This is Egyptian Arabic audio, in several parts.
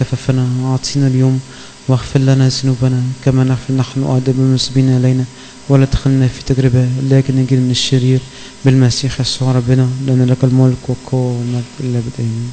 كففنا وأعطينا اليوم واغفر لنا ذنوبنا كما نغفر نحن أيضا بالمسلمين إلينا ولا تدخلنا في تجربة لكن نجينا من الشرير بالمسيح يسوع ربنا لأن لك الملك والقوة والمجد إلى الأبد آمين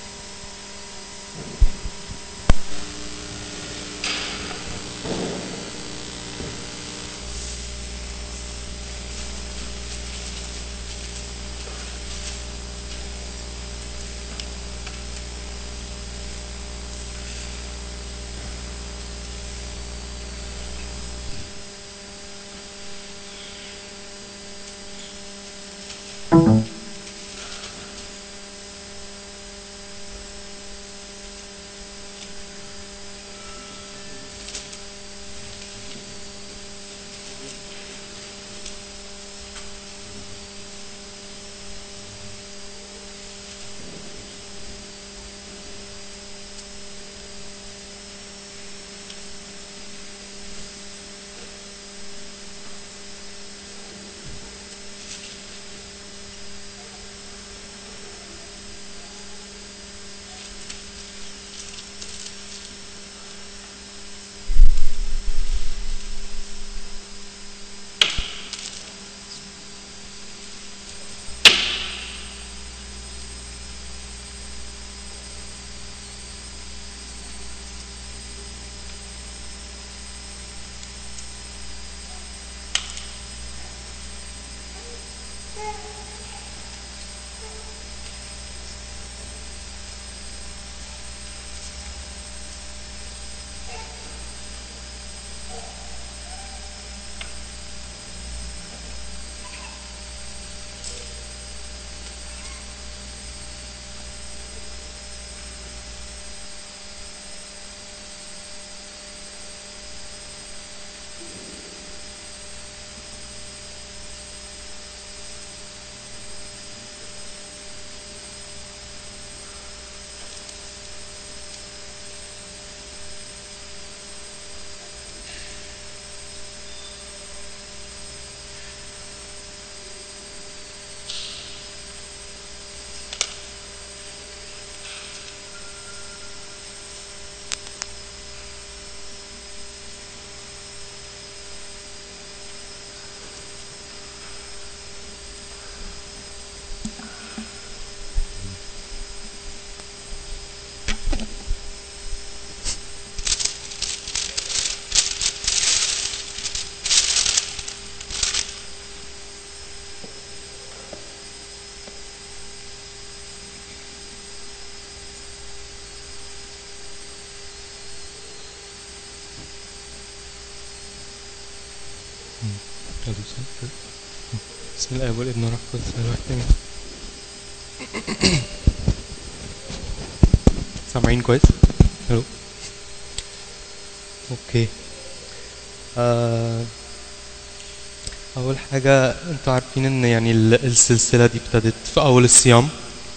بسم الله والابن والروح القدس الواحد امين سامعين كويس؟ الو اوكي آه اول حاجة انتوا عارفين ان يعني ال- السلسلة دي ابتدت في اول الصيام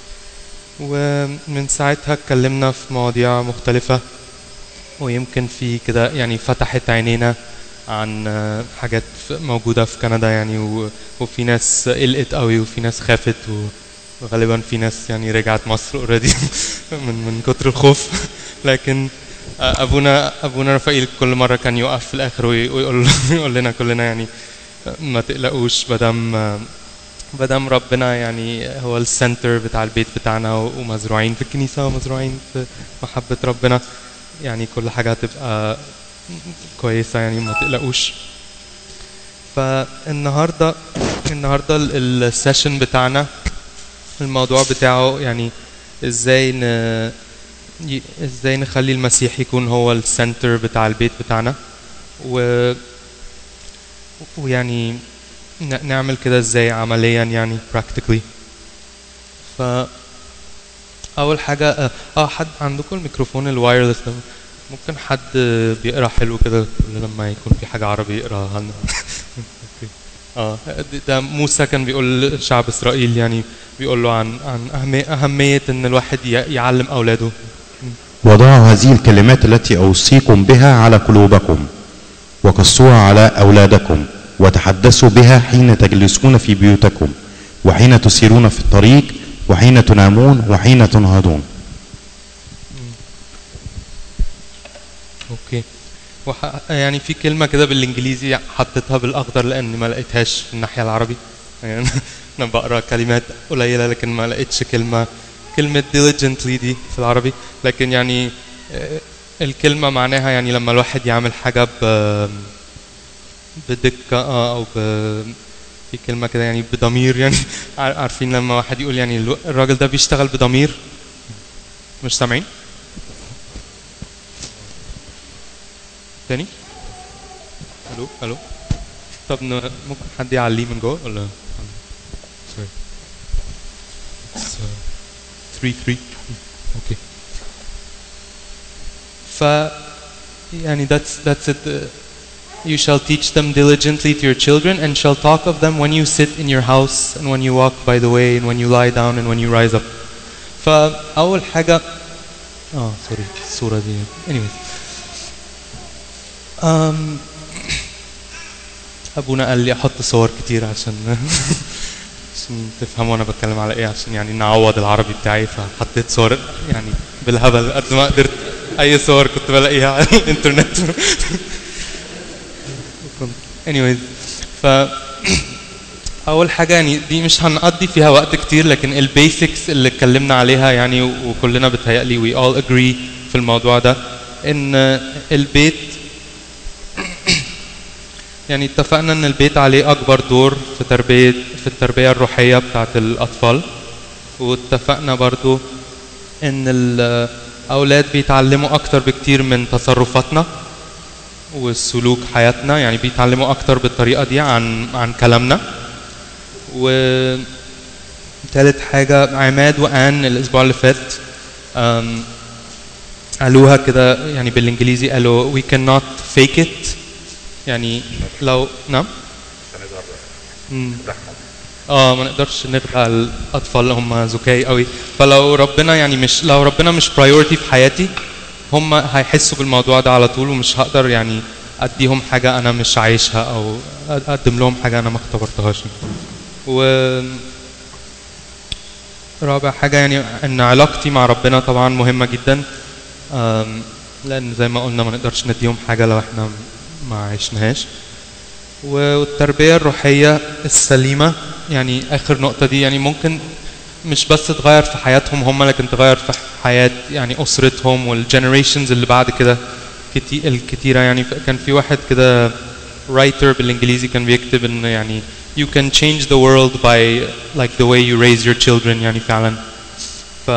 ومن ساعتها اتكلمنا في مواضيع مختلفة ويمكن في كده يعني فتحت عينينا عن آه، حاجات ف- موجودة في كندا يعني و- وفي ناس قلقت قوي وفي ناس خافت و- وغالبا في ناس يعني رجعت مصر اوريدي من من كتر الخوف لكن آه، ابونا ابونا رفائيل كل مره كان يقف في الاخر وي- ويقول يقول لنا كلنا يعني آه، ما تقلقوش مادام آه، مادام ربنا يعني هو السنتر بتاع البيت بتاعنا و- ومزروعين في الكنيسه ومزروعين في محبه ربنا يعني كل حاجه هتبقى كويسه يعني ما تقلقوش فالنهارده النهارده ال- السيشن بتاعنا الموضوع بتاعه يعني ازاي ن... ي- ازاي نخلي المسيح يكون هو السنتر بتاع البيت بتاعنا و ويعني ن- نعمل كده ازاي عمليا يعني practically ف اول حاجه اه آه، حد عندكم الميكروفون الوايرلس ده ممكن حد بيقرا حلو كده كل لما يكون في حاجه عربي يقراها لنا أوكي. اه ده- ده موسى كان بيقول شعب اسرائيل يعني بيقول له عن عن أهمية, اهميه ان الواحد ي- يعلم اولاده وضعوا هذه الكلمات التي أوصيكم بها على قلوبكم وقصوها على أولادكم وتحدثوا بها حين تجلسون في بيوتكم وحين تسيرون في الطريق وحين تنامون وحين تنهضون اوكي وح... يعني في كلمة كده بالانجليزي حطيتها بالاخضر لاني ما لقيتهاش في الناحية العربي يعني انا بقرا كلمات قليلة لكن ما لقيتش كلمة كلمة diligently دي في العربي لكن يعني آه، الكلمة معناها يعني لما الواحد يعمل حاجة ب بدقة اه او ب في كلمة كده يعني بضمير يعني عار- عارفين لما واحد يقول يعني الو- الراجل ده بيشتغل بضمير مش سامعين؟ تاني؟ الو الو طب ن- ممكن حد يعليه من جوه ولا سوري 3 3 اوكي ف يعني that's that's it uh, you shall teach them diligently to your children and shall talk of them when you sit in your house and when you walk by the way and when you lie down and when you rise up فأول حاجة اه سوري الصورة دي anyways um, أبونا قال لي أحط صور كتير عشان عشان تفهموا أنا بتكلم على إيه عشان يعني نعوض العربي بتاعي فحطيت صور يعني بالهبل قد ما قدرت أي صور كنت بلاقيها على الإنترنت anyways ف اول حاجه يعني دي مش هنقضي فيها وقت كتير لكن البيسكس اللي اتكلمنا عليها يعني وكلنا بتهيألي we all agree في الموضوع ده ان البيت يعني اتفقنا ان البيت عليه اكبر دور في تربيه في التربيه الروحيه بتاعت الاطفال واتفقنا برضو ان الاولاد بيتعلموا اكتر بكتير من تصرفاتنا والسلوك حياتنا يعني بيتعلموا اكتر بالطريقه دي عن عن كلامنا و تالت حاجة عماد وآن الأسبوع اللي فات أم، قالوها كده يعني بالإنجليزي قالوا we cannot fake it يعني لو نعم مم. اه ما نقدرش نخدع الاطفال اللي هم ذكاء قوي فلو ربنا يعني مش لو ربنا مش برايورتي في حياتي هم هيحسوا بالموضوع ده على طول ومش هقدر يعني اديهم حاجه انا مش عايشها او اقدم لهم حاجه انا ما اختبرتهاش و رابع حاجه يعني ان علاقتي مع ربنا طبعا مهمه جدا أم، لان زي ما قلنا ما نقدرش نديهم حاجه لو احنا ما عشناهاش والتربيه الروحيه السليمه يعني اخر نقطه دي يعني ممكن مش بس تغير في حياتهم هم لكن تغير في حياه يعني اسرتهم والجنريشنز اللي بعد كده كتي الكتيره يعني ف- كان في واحد كده رايتر بالانجليزي كان بيكتب ان يعني you can change the world by like the way you raise your children يعني فعلا ف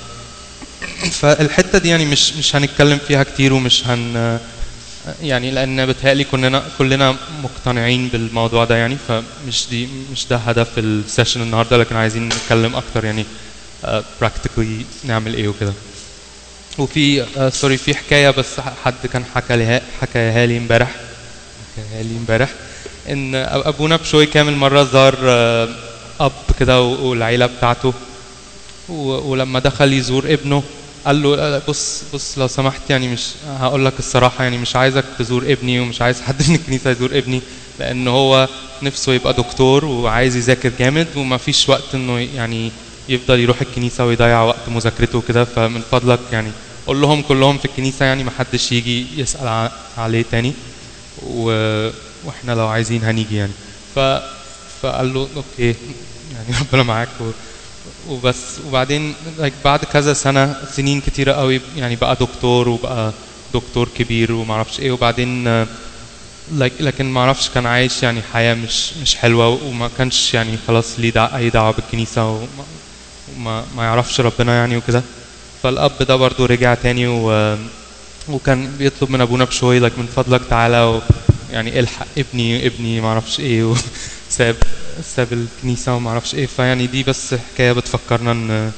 فالحته دي يعني مش مش هنتكلم فيها كتير ومش هن يعني لان بتهيألي كلنا كلنا مقتنعين بالموضوع ده يعني فمش دي مش ده هدف السيشن النهارده لكن عايزين نتكلم اكتر يعني براكتيكلي نعمل ايه وكده وفي آه، سوري في حكايه بس حد كان حكى لها حكاها لي امبارح حكاها لي امبارح ان أب- ابونا بشوي كامل مره زار آه، اب كده و- والعيله بتاعته و- ولما دخل يزور ابنه قال له آه، بص بص لو سمحت يعني مش هقول لك الصراحه يعني مش عايزك تزور ابني ومش عايز حد من الكنيسه يزور ابني لان هو نفسه يبقى دكتور وعايز يذاكر جامد وما فيش وقت انه يعني يفضل يروح الكنيسه ويضيع وقت مذاكرته وكده فمن فضلك يعني قول لهم كلهم في الكنيسه يعني ما حدش يجي يسال ع- عليه تاني و... واحنا لو عايزين هنيجي يعني ف فقال له اوكي يعني ربنا معاك و... وبس وبعدين like بعد كذا سنه سنين كتيره قوي يعني بقى دكتور وبقى دكتور كبير وما اعرفش ايه وبعدين آه، like لكن ما اعرفش كان عايش يعني حياه مش مش حلوه وما كانش يعني خلاص ليه دع... اي دعوه بالكنيسه وما وما ما يعرفش ربنا يعني وكده فالاب ده برضو رجع تاني و... وكان بيطلب من ابونا بشوي لك من فضلك تعالى و... يعني الحق ابني ابني ما اعرفش ايه وساب ساب الكنيسه وما اعرفش ايه فيعني دي بس حكايه بتفكرنا ان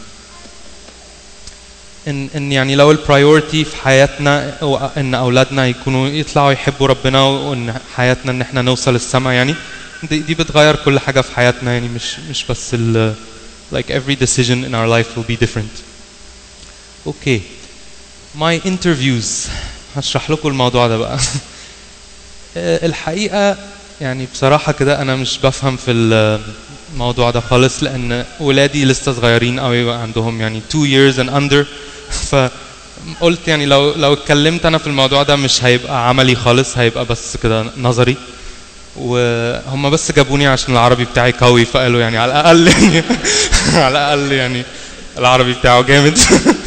ان ان يعني لو البرايورتي في حياتنا هو ان اولادنا يكونوا يطلعوا يحبوا ربنا وان حياتنا ان احنا نوصل السما يعني دي, دي بتغير كل حاجه في حياتنا يعني مش مش بس ال like every decision in our life will be different. Okay. My interviews هشرح لكم الموضوع ده بقى. آه، الحقيقة يعني بصراحة كده أنا مش بفهم في الموضوع ده خالص لأن ولادي لسه صغيرين قوي عندهم يعني two years and under ف قلت يعني لو لو اتكلمت انا في الموضوع ده مش هيبقى عملي خالص هيبقى بس كده نظري وهم بس جابوني عشان العربي بتاعي قوي فقالوا يعني على الاقل يعني على الاقل يعني العربي بتاعه جامد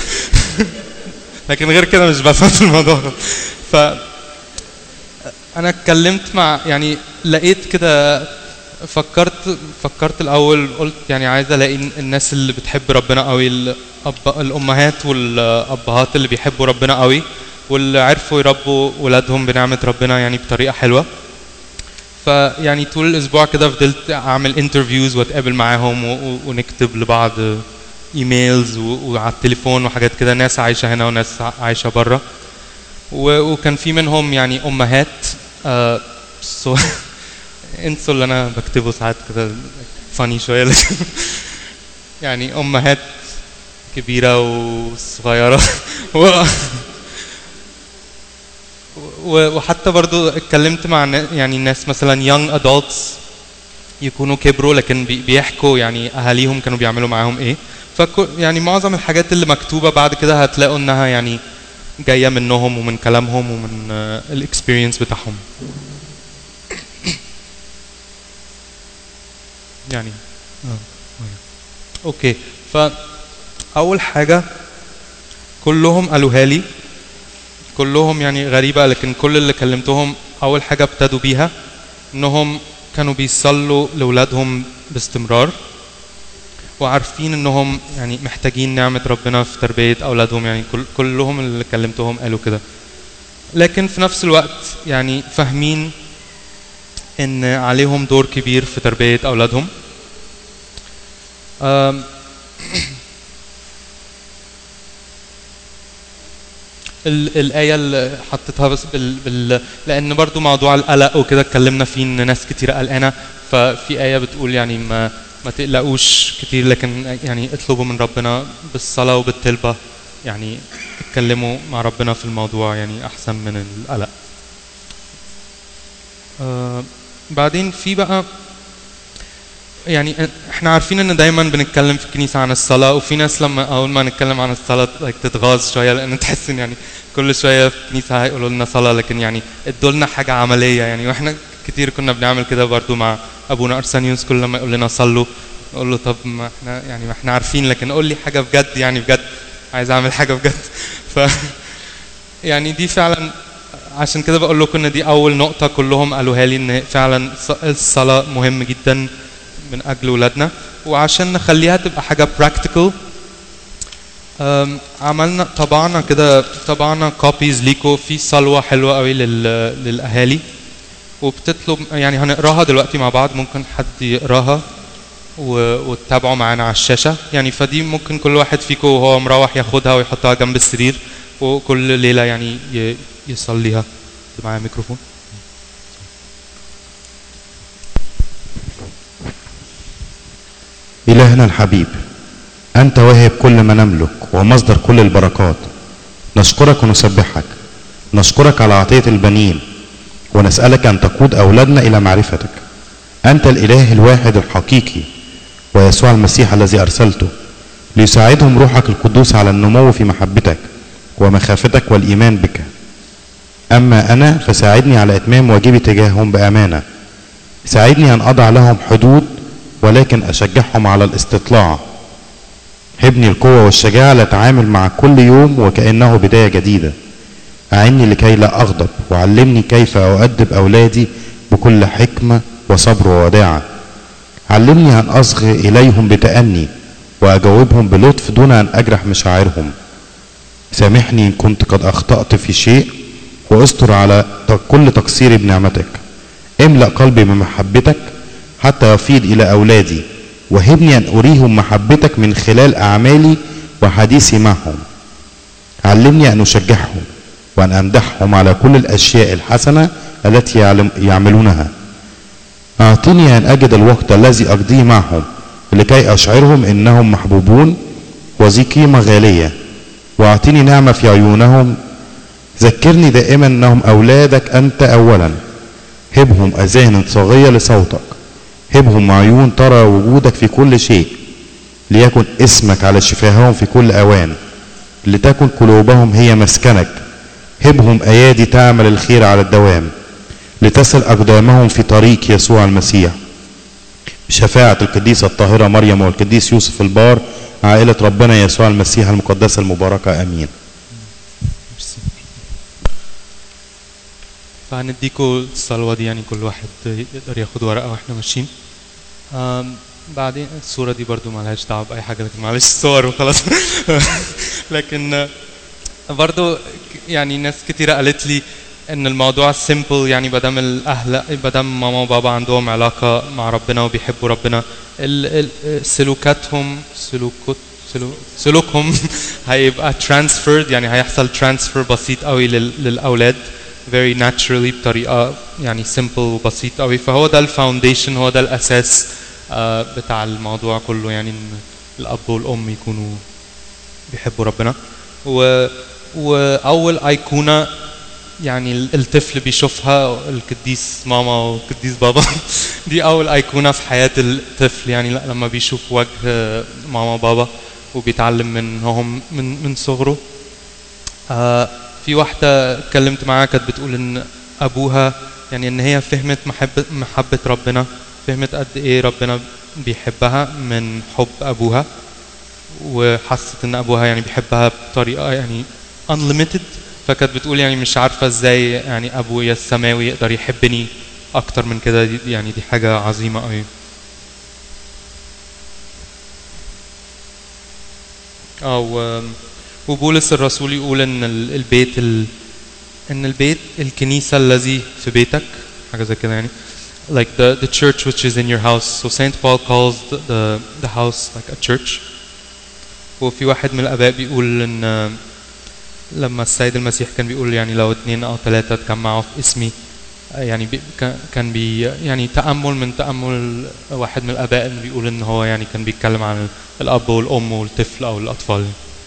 لكن غير كده مش بفهم في الموضوع ده. ف انا اتكلمت مع يعني لقيت كده فكرت فكرت الاول قلت يعني عايز الاقي الناس اللي بتحب ربنا قوي الأب الامهات والابهات اللي بيحبوا ربنا قوي واللي عرفوا يربوا ولادهم بنعمه ربنا يعني بطريقه حلوه فيعني طول الاسبوع كده فضلت اعمل انترفيوز واتقابل معاهم و- و- ونكتب لبعض ايميلز و- وعلى التليفون وحاجات كده ناس عايشه هنا وناس عايشه بره و- وكان في منهم يعني امهات آه so انسوا اللي انا بكتبه ساعات كده فاني شويه لكن يعني امهات كبيره وصغيره و و- وحتى برضو اتكلمت مع نا- يعني الناس مثلا young adults يكونوا كبروا لكن بي- بيحكوا يعني اهاليهم كانوا بيعملوا معاهم ايه فكو يعني معظم الحاجات اللي مكتوبه بعد كده هتلاقوا انها يعني جايه منهم ومن كلامهم ومن الاكسبيرينس بتاعهم يعني آه، آه. اوكي فاول حاجه كلهم قالوها لي كلهم يعني غريبه لكن كل اللي كلمتهم اول حاجه ابتدوا بيها انهم كانوا بيصلوا لاولادهم باستمرار وعارفين انهم يعني محتاجين نعمه ربنا في تربيه اولادهم يعني كل كلهم اللي كلمتهم قالوا كده لكن في نفس الوقت يعني فاهمين ان عليهم دور كبير في تربيه اولادهم أم، ال- الآية اللي حطيتها بس بال... بال... لأن برضو موضوع القلق وكده اتكلمنا فيه إن ناس كتير قلقانة ففي آية بتقول يعني ما ما تقلقوش كتير لكن يعني اطلبوا من ربنا بالصلاة وبالتلبة يعني اتكلموا مع ربنا في الموضوع يعني أحسن من القلق. آه بعدين في بقى يعني احنا عارفين ان دايما بنتكلم في الكنيسه عن الصلاه وفي ناس لما اول ما نتكلم عن الصلاه like تتغاظ شويه لان تحس ان يعني كل شويه في الكنيسه هيقولوا لنا صلاه لكن يعني ادوا لنا حاجه عمليه يعني واحنا كتير كنا بنعمل كده برضو مع ابونا ارسانيوس كل لما يقول لنا صلوا نقول له طب ما احنا يعني ما احنا عارفين لكن قول لي حاجه بجد يعني بجد عايز اعمل حاجه بجد ف يعني دي فعلا عشان كده بقول لكم ان دي اول نقطه كلهم قالوها لي ان فعلا الص- الصلاه مهم جدا من اجل ولادنا وعشان نخليها تبقى حاجه براكتيكال عملنا طبعنا كده طبعنا كوبيز ليكو في صلوه حلوه قوي لل, للاهالي وبتطلب يعني هنقراها دلوقتي مع بعض ممكن حد يقراها و- وتتابعوا معانا على الشاشه يعني فدي ممكن كل واحد فيكم وهو مروح ياخدها ويحطها جنب السرير وكل ليله يعني ي- يصليها معايا ميكروفون إلهنا الحبيب أنت واهب كل ما نملك ومصدر كل البركات نشكرك ونسبحك نشكرك على عطية البنين ونسألك أن تقود أولادنا إلى معرفتك أنت الإله الواحد الحقيقي ويسوع المسيح الذي أرسلته ليساعدهم روحك القدوس على النمو في محبتك ومخافتك والإيمان بك أما أنا فساعدني على إتمام واجبي تجاههم بأمانة ساعدني أن أضع لهم حدود ولكن أشجعهم على الاستطلاع هبني القوة والشجاعة لأتعامل مع كل يوم وكأنه بداية جديدة أعني لكي لا أغضب وعلمني كيف أؤدب أولادي بكل حكمة وصبر ووداعة علمني أن أصغي إليهم بتأني وأجاوبهم بلطف دون أن أجرح مشاعرهم سامحني إن كنت قد أخطأت في شيء واستر على كل تقصيري بنعمتك املأ قلبي بمحبتك حتى يفيض إلى أولادي وهبني أن أريهم محبتك من خلال أعمالي وحديثي معهم علمني أن أشجعهم وأن أمدحهم على كل الأشياء الحسنة التي يعلم يعملونها أعطني أن أجد الوقت الذي أقضيه معهم لكي أشعرهم إنهم محبوبون وذي قيمة غالية وأعطني نعمة في عيونهم ذكرني دائما أنهم أولادك أنت أولا هبهم أذان صاغية لصوتك هبهم عيون ترى وجودك في كل شيء ليكن اسمك على شفاههم في كل أوان لتكن قلوبهم هي مسكنك هبهم أيادي تعمل الخير على الدوام لتصل أقدامهم في طريق يسوع المسيح بشفاعة القديسة الطاهرة مريم والقديس يوسف البار عائلة ربنا يسوع المسيح المقدسة المباركة أمين فهنديكوا الصلوة دي يعني كل واحد يقدر ياخد ورقة واحنا ماشيين آم، بعدين الصورة دي برضو مالهاش دعوة بأي حاجة لكن معلش صور وخلاص لكن آه، برضو يعني ناس كتيرة قالت لي ان الموضوع سيمبل يعني بدم الاهل بدم ماما وبابا عندهم علاقة مع ربنا وبيحبوا ربنا ال- ال- سلوكاتهم سلوكات سلو- سلوكهم هيبقى transferred يعني هيحصل transfer بسيط قوي لل- للاولاد very naturally بطريقة يعني simple وبسيط قوي فهو ده الفاونديشن هو ده الاساس آه، بتاع الموضوع كله يعني ان الاب والام يكونوا بيحبوا ربنا و واول ايقونه يعني ال- الطفل بيشوفها القديس ماما والقديس بابا دي اول ايقونه في حياه الطفل يعني لا- لما بيشوف وجه ماما وبابا وبيتعلم منهم من من صغره آه في واحده اتكلمت معاها كانت بتقول ان ابوها يعني ان هي فهمت محبه محبه ربنا فهمت قد ايه ربنا بيحبها من حب ابوها وحست ان ابوها يعني بيحبها بطريقه يعني unlimited فكانت بتقول يعني مش عارفه ازاي يعني ابويا السماوي يقدر يحبني اكتر من كده دي يعني دي حاجه عظيمه قوي اه و- وبولس الرسول يقول ان ال- البيت ال... ان البيت الكنيسه الذي في بيتك حاجه زي كده يعني like the the church which is in your house so Saint Paul calls the the, the house like a church وفي واحد من الاباء بيقول ان لما السيد المسيح كان بيقول يعني لو اثنين او ثلاثه اتجمعوا في اسمي يعني بي كان- كان بي يعني تامل من تامل واحد من الاباء اللي بيقول ان هو يعني كان بيتكلم عن الاب والام والطفل او الاطفال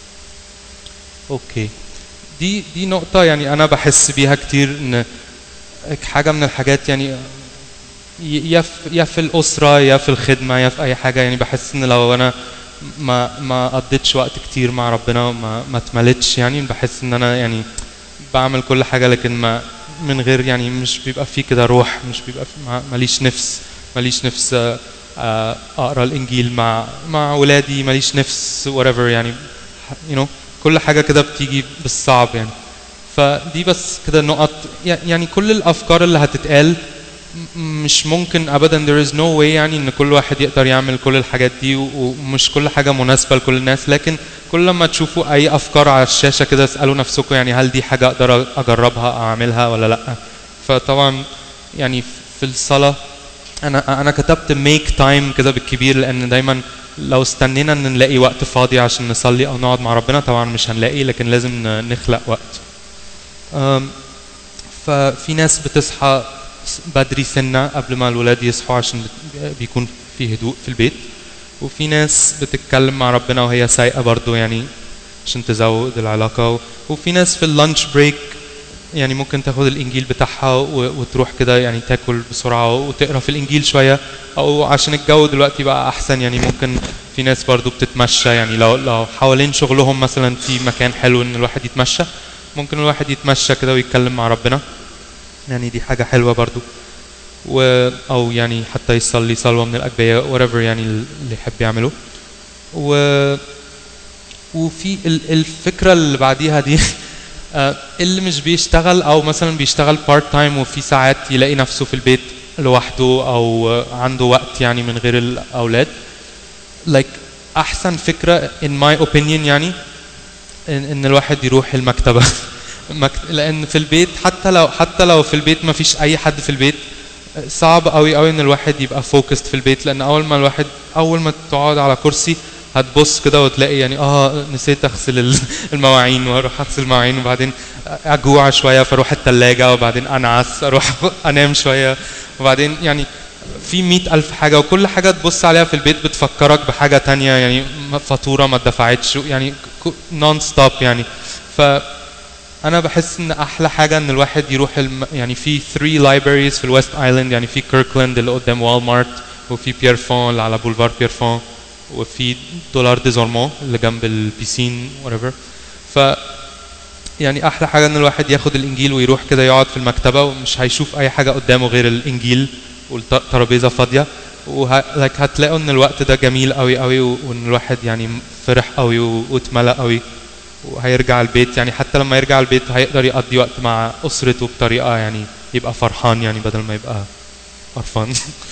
اوكي دي دي نقطه يعني انا بحس بيها كتير ان حاجه من الحاجات يعني ي- يا في يا في الاسره يا في الخدمه يا في اي حاجه يعني بحس ان لو انا ما ما قضيتش وقت كتير مع ربنا ما ما اتملتش يعني بحس ان انا يعني بعمل كل حاجه لكن ما من غير يعني مش بيبقى في كده روح مش بيبقى في ما- ماليش نفس ماليش نفس آه، آه، اقرا الانجيل مع مع ولادي ماليش نفس whatever يعني you know كل حاجه كده بتيجي بالصعب يعني فدي بس كده نقط يعني كل الافكار اللي هتتقال م- مش ممكن ابدا there is no way يعني ان كل واحد يقدر يعمل كل الحاجات دي و- ومش كل حاجه مناسبه لكل الناس لكن كل لما تشوفوا اي افكار على الشاشه كده اسالوا نفسكم يعني هل دي حاجه اقدر اجربها او اعملها ولا لا فطبعا يعني في الصلاه انا انا كتبت ميك تايم كده بالكبير لان دايما لو استنينا ان نلاقي وقت فاضي عشان نصلي او نقعد مع ربنا طبعا مش هنلاقي لكن لازم ن- نخلق وقت أم، ففي ناس بتصحى س- بدري سنة قبل ما الولاد يصحوا عشان بت- بيكون في هدوء في البيت وفي ناس بتتكلم مع ربنا وهي سايقة برضو يعني عشان تزود العلاقة و- وفي ناس في اللانش بريك يعني ممكن تاخد الانجيل بتاعها و- وتروح كده يعني تاكل بسرعه وتقرا في الانجيل شويه او عشان الجو دلوقتي بقى احسن يعني ممكن في ناس برضو بتتمشى يعني لو لو حوالين شغلهم مثلا في مكان حلو ان الواحد يتمشى ممكن الواحد يتمشى كده ويتكلم مع ربنا يعني دي حاجه حلوه برضو و او يعني حتى يصلي صلوه من الاجبيه whatever يعني اللي يحب يعمله و وفي ال- الفكره اللي بعديها دي آه، اللي مش بيشتغل او مثلا بيشتغل بارت تايم وفي ساعات يلاقي نفسه في البيت لوحده او آه، عنده وقت يعني من غير الاولاد like احسن فكره in my opinion يعني ان, إن الواحد يروح المكتبه مكت- لان في البيت حتى لو حتى لو في البيت ما فيش اي حد في البيت آه، صعب قوي قوي ان الواحد يبقى فوكست في البيت لان اول ما الواحد اول ما تقعد على كرسي هتبص كده وتلاقي يعني اه نسيت اغسل ال- المواعين واروح اغسل المواعين وبعدين اجوع شويه فاروح الثلاجه وبعدين انعس اروح انام شويه وبعدين يعني في مئة ألف حاجة وكل حاجة تبص عليها في البيت بتفكرك بحاجة تانية يعني م- فاتورة ما اتدفعتش يعني نون ستوب يعني ف انا بحس ان احلى حاجه ان الواحد يروح الم... يعني في 3 libraries في الويست ايلاند يعني في كيركلاند اللي قدام والمارت وفي بيرفون اللي على بولفار بيرفون وفي دولار ديزورمون اللي جنب البيسين whatever ف يعني احلى حاجه ان الواحد ياخد الانجيل ويروح كده يقعد في المكتبه ومش هيشوف اي حاجه قدامه غير الانجيل والترابيزه فاضيه وه... like هتلاقوا ان الوقت ده جميل قوي قوي و- وان الواحد يعني فرح قوي و- واتملى قوي وهيرجع البيت يعني حتى لما يرجع البيت هيقدر يقضي وقت مع اسرته بطريقه يعني يبقى فرحان يعني بدل ما يبقى قرفان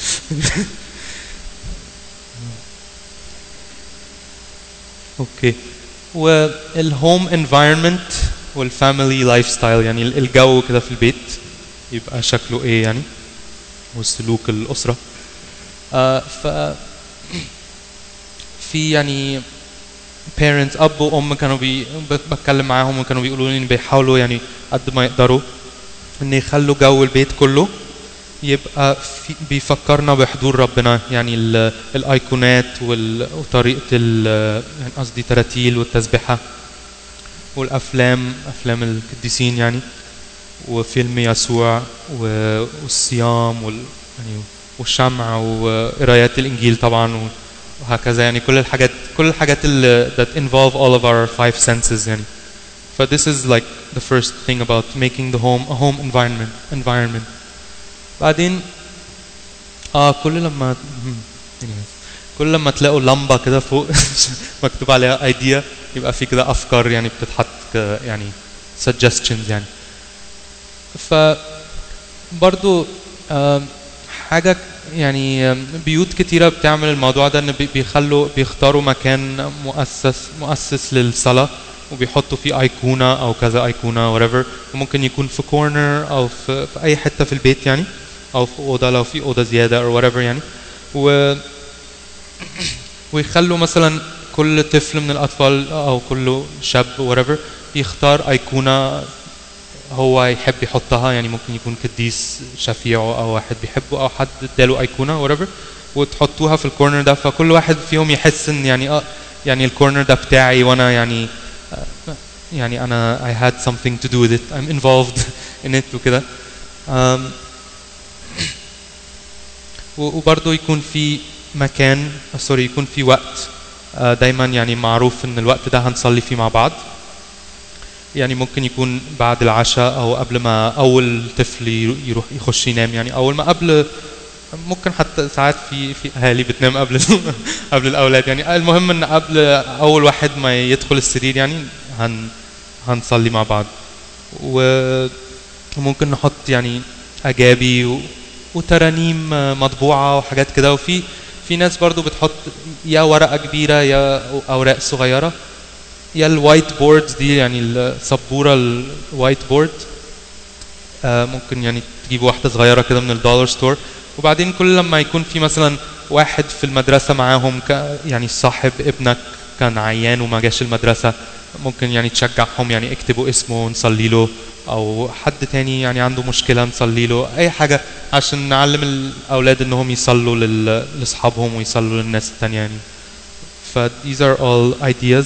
اوكي والهوم انفايرمنت والفاميلي لايف ستايل يعني الجو كده في البيت يبقى شكله ايه يعني وسلوك الاسره آه ف في يعني parents اب وام كانوا بي ب- بتكلم معاهم وكانوا بيقولوا لي ان بيحاولوا يعني قد ما يقدروا ان يخلوا جو البيت كله يبقى في بيفكرنا بحضور ربنا يعني ال- الايقونات وال- وطريقه ال- يعني قصدي تراتيل والتسبيحه والافلام افلام القديسين يعني وفيلم يسوع و- والصيام وال يعني والشمع وقرايات الانجيل طبعا و- وهكذا يعني كل الحاجات كل الحاجات اللي that involve all of our five senses يعني ف this is like the first thing about making the home a home environment environment بعدين اه كل لما مم. anyways. كل لما تلاقوا لمبه كده فوق مكتوب عليها ايديا يبقى في كده افكار يعني بتتحط ك- يعني suggestions يعني ف برضو آم، حاجة يعني آم، بيوت كتيرة بتعمل الموضوع ده ان بي- بيخلوا بيختاروا مكان مؤسس مؤسس للصلاة وبيحطوا فيه أيقونة أو كذا أيقونة whatever وممكن يكون في كورنر أو في, في أي حتة في البيت يعني أو في أوضة لو في أوضة زيادة أو whatever يعني و ويخلوا مثلا كل طفل من الأطفال أو كل شاب whatever يختار أيقونة هو يحب يحطها يعني ممكن يكون قديس شفيعه او واحد بيحبه او حد اداله ايقونه whatever وتحطوها في الكورنر ده فكل واحد فيهم يحس ان يعني اه يعني الكورنر ده بتاعي وانا يعني آه، يعني انا I had something to do with it I'm involved in it وكده um, وبرضه يكون في مكان سوري يكون في وقت آه، دايما يعني معروف ان الوقت ده هنصلي فيه مع بعض يعني ممكن يكون بعد العشاء او قبل ما اول طفل يرو- يروح يخش ينام يعني اول ما قبل ممكن حتى ساعات في في اهالي بتنام قبل قبل الاولاد يعني المهم ان قبل اول واحد ما يدخل السرير يعني هن هنصلي مع بعض وممكن نحط يعني اجابي و- وترانيم مطبوعه وحاجات كده وفي في ناس برضو بتحط يا ورقه كبيره يا اوراق صغيره يا الوايت بوردز دي يعني السبوره الوايت بورد آه ممكن يعني تجيب واحده صغيره كده من الدولار ستور وبعدين كل لما يكون في مثلا واحد في المدرسه معاهم ك يعني صاحب ابنك كان عيان وما جاش المدرسه ممكن يعني تشجعهم يعني اكتبوا اسمه ونصلي له او حد تاني يعني عنده مشكله نصلي له اي حاجه عشان نعلم الاولاد انهم يصلوا لل- لاصحابهم ويصلوا للناس التانيه يعني ف these are all ideas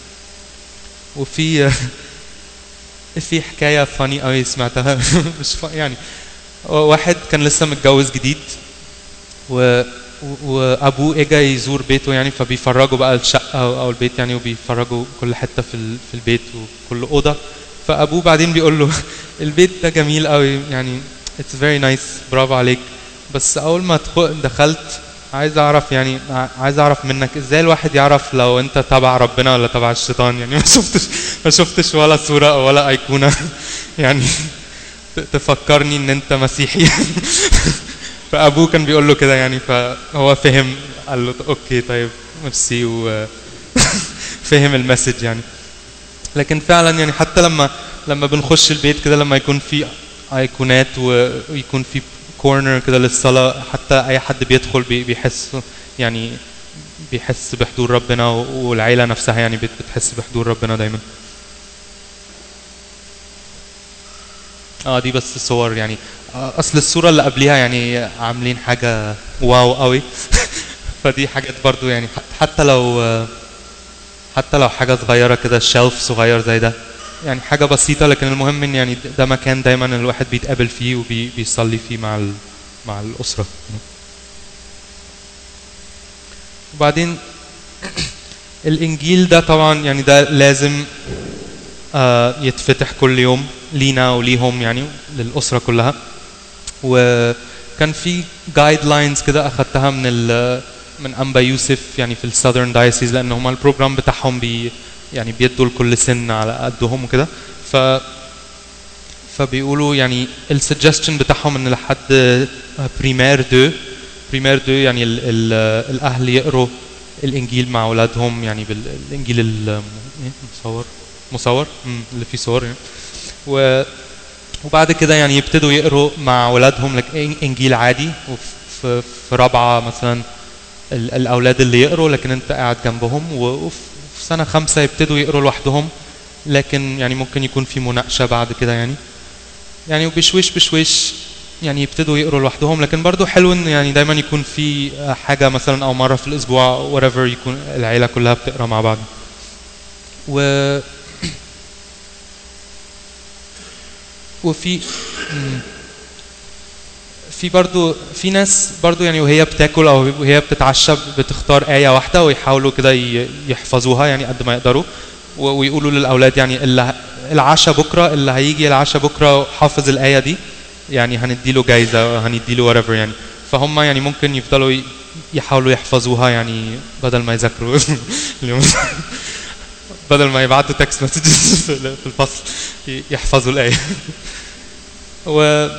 وفي في حكايه فاني قوي سمعتها مش فا يعني واحد كان لسه متجوز جديد و وابوه اجى يزور بيته يعني فبيفرجوا بقى الشقه او أو البيت يعني وبيفرجوا كل حته في ال- في البيت وكل اوضه فابوه بعدين بيقول له البيت ده جميل قوي يعني اتس فيري نايس برافو عليك بس اول ما دخل- دخلت عايز اعرف يعني ع- عايز اعرف منك ازاي الواحد يعرف لو انت تبع ربنا ولا تبع الشيطان يعني ما شفتش ما شفتش ولا صوره ولا ايقونه يعني ت- تفكرني ان انت مسيحي فابوه كان بيقول له كده يعني فهو فهم قال له اوكي طيب ميرسي و فهم المسج يعني لكن فعلا يعني حتى لما لما بنخش البيت كده لما يكون في ايقونات و- ويكون في كورنر كده للصلاه حتى اي حد بيدخل بي- بيحس يعني بيحس بحضور ربنا و- والعيله نفسها يعني بت- بتحس بحضور ربنا دايما اه دي بس صور يعني آه، اصل الصوره اللي قبليها يعني عاملين حاجه واو قوي فدي حاجات برضو يعني ح- حتى لو آه، حتى لو حاجه صغيره كده شيلف صغير زي ده يعني حاجه بسيطه لكن المهم ان يعني ده مكان دايما الواحد بيتقابل فيه وبيصلي فيه مع ال- مع الاسره وبعدين الانجيل ده طبعا يعني ده لازم آه، يتفتح كل يوم لينا وليهم يعني للاسره كلها وكان في جايد لاينز كده اخذتها من ال من انبا يوسف يعني في الساذرن دايسيز لان هم البروجرام بتاعهم بي يعني بيدوا لكل سن على قدهم وكده ف فبيقولوا يعني السجستشن بتاعهم ان لحد بريمير دو بريمير دو يعني ال ال الاهل يقروا الانجيل مع اولادهم يعني بالانجيل ال- إيه؟ مصور مصور مم، اللي فيه صور يعني و وبعد كده يعني يبتدوا يقروا مع اولادهم لك إن- انجيل عادي وفي في رابعه مثلا ال- الاولاد اللي يقروا لكن انت قاعد جنبهم و- وفي في سنه خمسه يبتدوا يقروا لوحدهم لكن يعني ممكن يكون في مناقشه بعد كده يعني يعني وبشويش بشويش يعني يبتدوا يقروا لوحدهم لكن برضو حلو ان يعني دايما يكون في حاجه مثلا او مره في الاسبوع whatever يكون العيله كلها بتقرا مع بعض و وفي مم. في برضو في ناس برضو يعني وهي بتاكل او وهي بتتعشى بتختار آية واحدة ويحاولوا كده ي- يحفظوها يعني قد ما يقدروا و- ويقولوا للأولاد يعني اللي ه- العشاء بكرة اللي هيجي العشاء بكرة حافظ الآية دي يعني هنديله جايزة هنديله whatever يعني فهم يعني ممكن يفضلوا ي- يحاولوا يحفظوها يعني بدل ما يذاكروا اليوم بدل ما يبعتوا تكست مسجز في الفصل ي- يحفظوا الآية و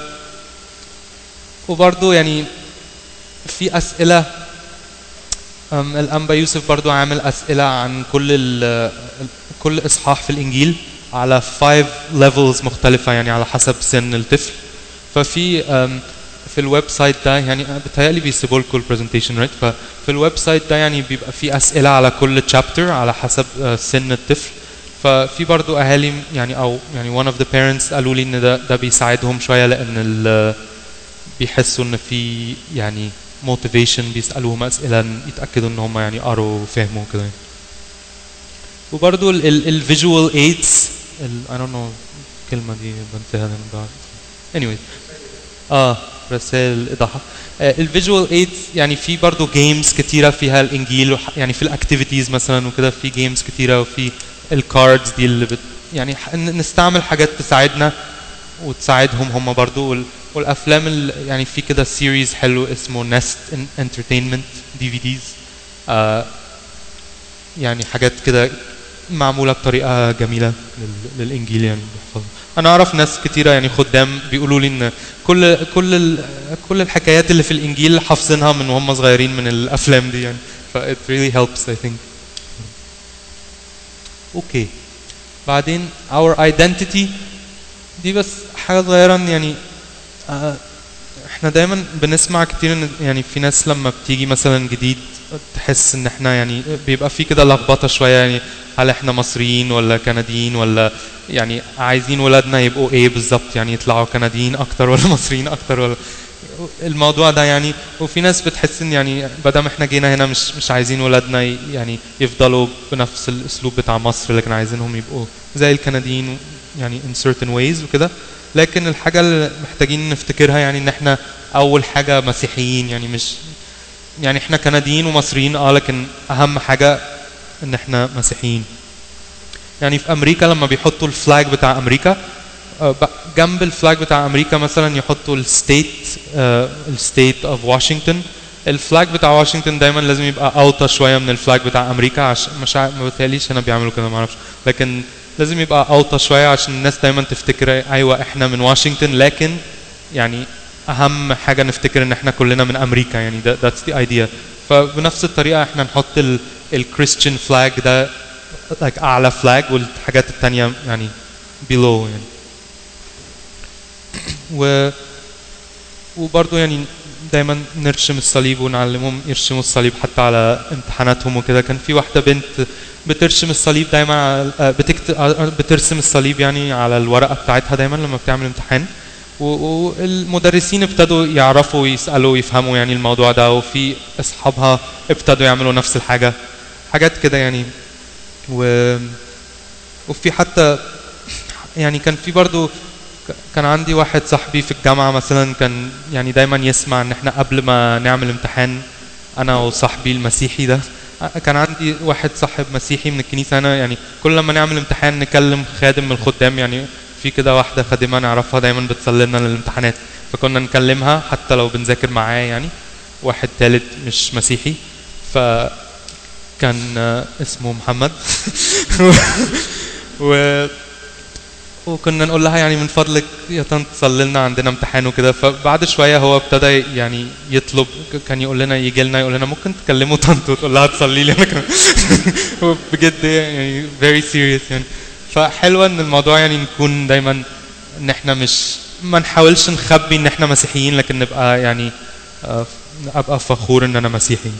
وبرضه يعني في أسئلة أم، الأنبا يوسف برضو عامل أسئلة عن كل ال كل إصحاح في الإنجيل على five levels مختلفة يعني على حسب سن الطفل ففي أم، في الويب سايت ده يعني بتهيألي بيسيبوا لكم البرزنتيشن رايت ففي الويب سايت ده يعني بيبقى في أسئلة على كل تشابتر على حسب آه، سن الطفل ففي برضو أهالي يعني أو يعني one of the parents قالوا لي إن ده ده بيساعدهم شوية لأن ال بيحسوا ان في يعني motivation بيسالوهم اسئله يتاكدوا ان هم يعني قروا وفهموا كده يعني. وبرضه الفيجوال ايدز I don't know الكلمه دي بنساها من بعد anyway اه رسائل الايضاحه الفيجوال ايدز يعني في برضه جيمز كتيره فيها الانجيل وح- يعني في الاكتيفيتيز مثلا وكده في جيمز كتيره وفي الكاردز دي اللي بت يعني ح- ن- نستعمل حاجات تساعدنا وتساعدهم هم برضو وال والافلام ال- يعني في كده سيريز حلو اسمه نست انترتينمنت دي في ديز يعني حاجات كده معموله بطريقه جميله لل- للانجيل يعني بيحفظوا. انا اعرف ناس كتيره يعني خدام بيقولوا لي ان كل كل ال- كل الحكايات اللي في الانجيل حافظينها من وهم صغيرين من الافلام دي يعني ف it really helps I think اوكي بعدين our identity دي بس حاجه صغيره إن يعني آه، احنا دايما بنسمع كتير ان يعني في ناس لما بتيجي مثلا جديد تحس ان احنا يعني بيبقى في كده لخبطه شويه يعني هل احنا مصريين ولا كنديين ولا يعني عايزين ولادنا يبقوا ايه بالظبط يعني يطلعوا كنديين اكتر ولا مصريين اكتر ولا الموضوع ده يعني وفي ناس بتحس ان يعني بدل احنا جينا هنا مش مش عايزين ولادنا ي- يعني يفضلوا بنفس الاسلوب بتاع مصر لكن عايزينهم يبقوا زي الكنديين يعني in certain ways وكده لكن الحاجة اللي محتاجين نفتكرها يعني ان احنا اول حاجة مسيحيين يعني مش يعني احنا كنديين ومصريين اه لكن اهم حاجة ان احنا مسيحيين يعني في امريكا لما بيحطوا الفلاج بتاع امريكا آه، ب- جنب الفلاج بتاع امريكا مثلا يحطوا الستيت الستيت اوف واشنطن الفلاج بتاع واشنطن دايما لازم يبقى اوطى شويه من الفلاج بتاع امريكا عشان مش عارف ما بتهيأليش هنا بيعملوا كده ما اعرفش لكن لازم يبقى اوطى شويه عشان الناس دايما تفتكر ايوه احنا من واشنطن لكن يعني اهم حاجه نفتكر ان احنا كلنا من امريكا يعني ده that's the idea فبنفس الطريقه احنا نحط الكريستيان فلاج ده like اعلى فلاج والحاجات التانية يعني below يعني و وبرضه يعني دايما نرسم الصليب ونعلمهم يرسموا الصليب حتى على امتحاناتهم وكده كان في واحده بنت بترسم الصليب دايما على آه، بتكت... آه، بترسم الصليب يعني على الورقه بتاعتها دايما لما بتعمل امتحان و- والمدرسين ابتدوا يعرفوا يسالوا ويفهموا يعني الموضوع ده وفي اصحابها ابتدوا يعملوا نفس الحاجه حاجات كده يعني و وفي حتى يعني كان في برضو ك- كان عندي واحد صاحبي في الجامعة مثلا كان يعني دايما يسمع ان احنا قبل ما نعمل امتحان انا وصاحبي المسيحي ده كان عندي واحد صاحب مسيحي من الكنيسه انا يعني كل لما نعمل امتحان نكلم خادم من الخدام يعني في كده واحده خادمه نعرفها دايما بتصلي لنا للامتحانات فكنا نكلمها حتى لو بنذاكر معاه يعني واحد تالت مش مسيحي فكان آه، اسمه محمد و وكنا نقول لها يعني من فضلك يا طنط صلي لنا عندنا امتحان وكده فبعد شويه هو ابتدى يعني يطلب كان يقول لنا يجي لنا يقول لنا ممكن تكلموا طنط وتقول لها تصلي لي انا كمان هو بجد يعني very serious يعني فحلوه ان الموضوع يعني نكون دايما ان احنا مش ما نحاولش نخبي ان احنا مسيحيين لكن نبقى يعني آه، ابقى فخور ان انا مسيحي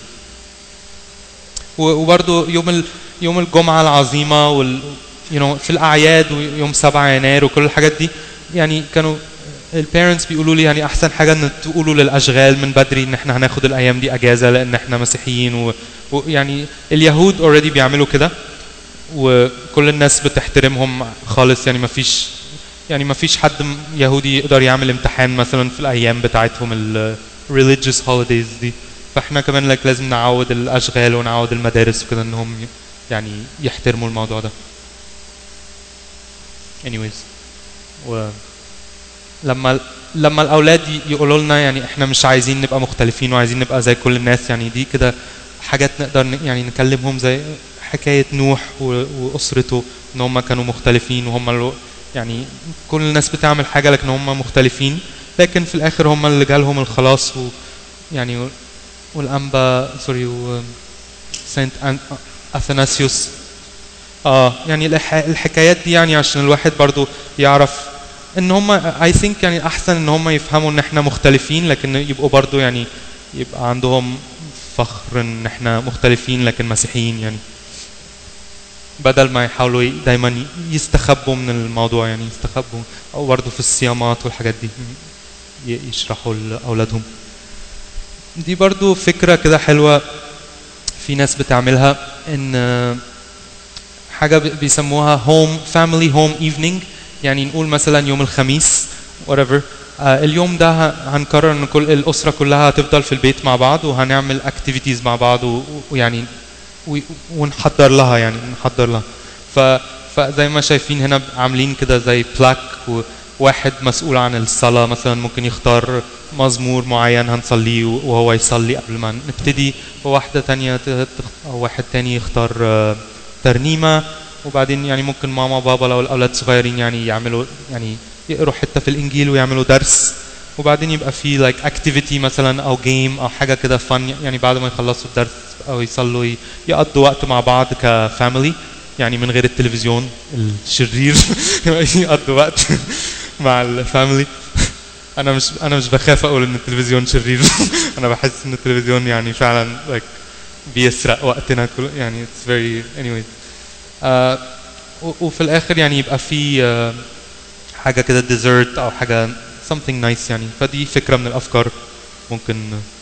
و- وبرضو يوم ال... يوم الجمعة العظيمة وال you know, في الأعياد ويوم 7 يناير وكل الحاجات دي يعني كانوا البيرنتس بيقولوا لي يعني أحسن حاجة إن تقولوا للأشغال من بدري إن إحنا هناخد الأيام دي أجازة لأن إحنا مسيحيين و- ويعني اليهود اوريدي بيعملوا كده وكل الناس بتحترمهم خالص يعني ما فيش يعني ما فيش حد م- يهودي يقدر يعمل امتحان مثلا في الأيام بتاعتهم ال religious holidays دي فاحنا كمان لك لازم نعود الاشغال ونعود المدارس وكده انهم ي- يعني يحترموا الموضوع ده anyways و لما لما الاولاد ي- يقولوا لنا يعني احنا مش عايزين نبقى مختلفين وعايزين نبقى زي كل الناس يعني دي كده حاجات نقدر ن- يعني نكلمهم زي حكايه نوح و- واسرته ان هم كانوا مختلفين وهم اللي يعني كل الناس بتعمل حاجه لكن هم مختلفين لكن في الاخر هم اللي جالهم الخلاص و يعني والانبا سوري و سانت أن- اثناسيوس اه يعني الح- الحكايات دي يعني عشان الواحد برضو يعرف ان هم اي ثينك يعني احسن ان هم يفهموا ان احنا مختلفين لكن يبقوا برضو يعني يبقى عندهم فخر ان احنا مختلفين لكن مسيحيين يعني بدل ما يحاولوا ي- دايما ي- يستخبوا من الموضوع يعني يستخبوا او برضو في الصيامات والحاجات دي ي- يشرحوا لاولادهم دي برضو فكرة كده حلوة في ناس بتعملها ان آه، حاجة بي- بيسموها هوم فاميلي هوم ايفنينج يعني نقول مثلا يوم الخميس whatever آه، اليوم ده ه- هنقرر ان كل الاسره كلها هتفضل في البيت مع بعض وهنعمل اكتيفيتيز مع بعض و- ويعني و- ونحضر لها يعني نحضر لها ف فزي ما شايفين هنا عاملين كده زي بلاك وواحد مسؤول عن الصلاة مثلا ممكن يختار مزمور معين هنصليه وهو يصلي قبل ما نبتدي وواحدة تانية ت- تخ- أو واحد تاني يختار آه، ترنيمة وبعدين يعني ممكن ماما وبابا لو الأولاد صغيرين يعني يعملوا يعني يقروا حتة في الإنجيل ويعملوا درس وبعدين يبقى في لايك like اكتيفيتي مثلا او جيم او حاجه كده فن يعني بعد ما يخلصوا الدرس او يصلوا ي- يقضوا وقت مع بعض كفاميلي يعني من غير التلفزيون الشرير يقضوا وقت مع الفاميلي انا مش انا مش بخاف اقول ان التلفزيون شرير انا بحس ان التلفزيون يعني فعلا like بيسرق وقتنا كله يعني it's very anyway آه و- وفي الاخر يعني يبقى في آه حاجه كده ديزرت او حاجه something nice يعني فدي فكره من الافكار ممكن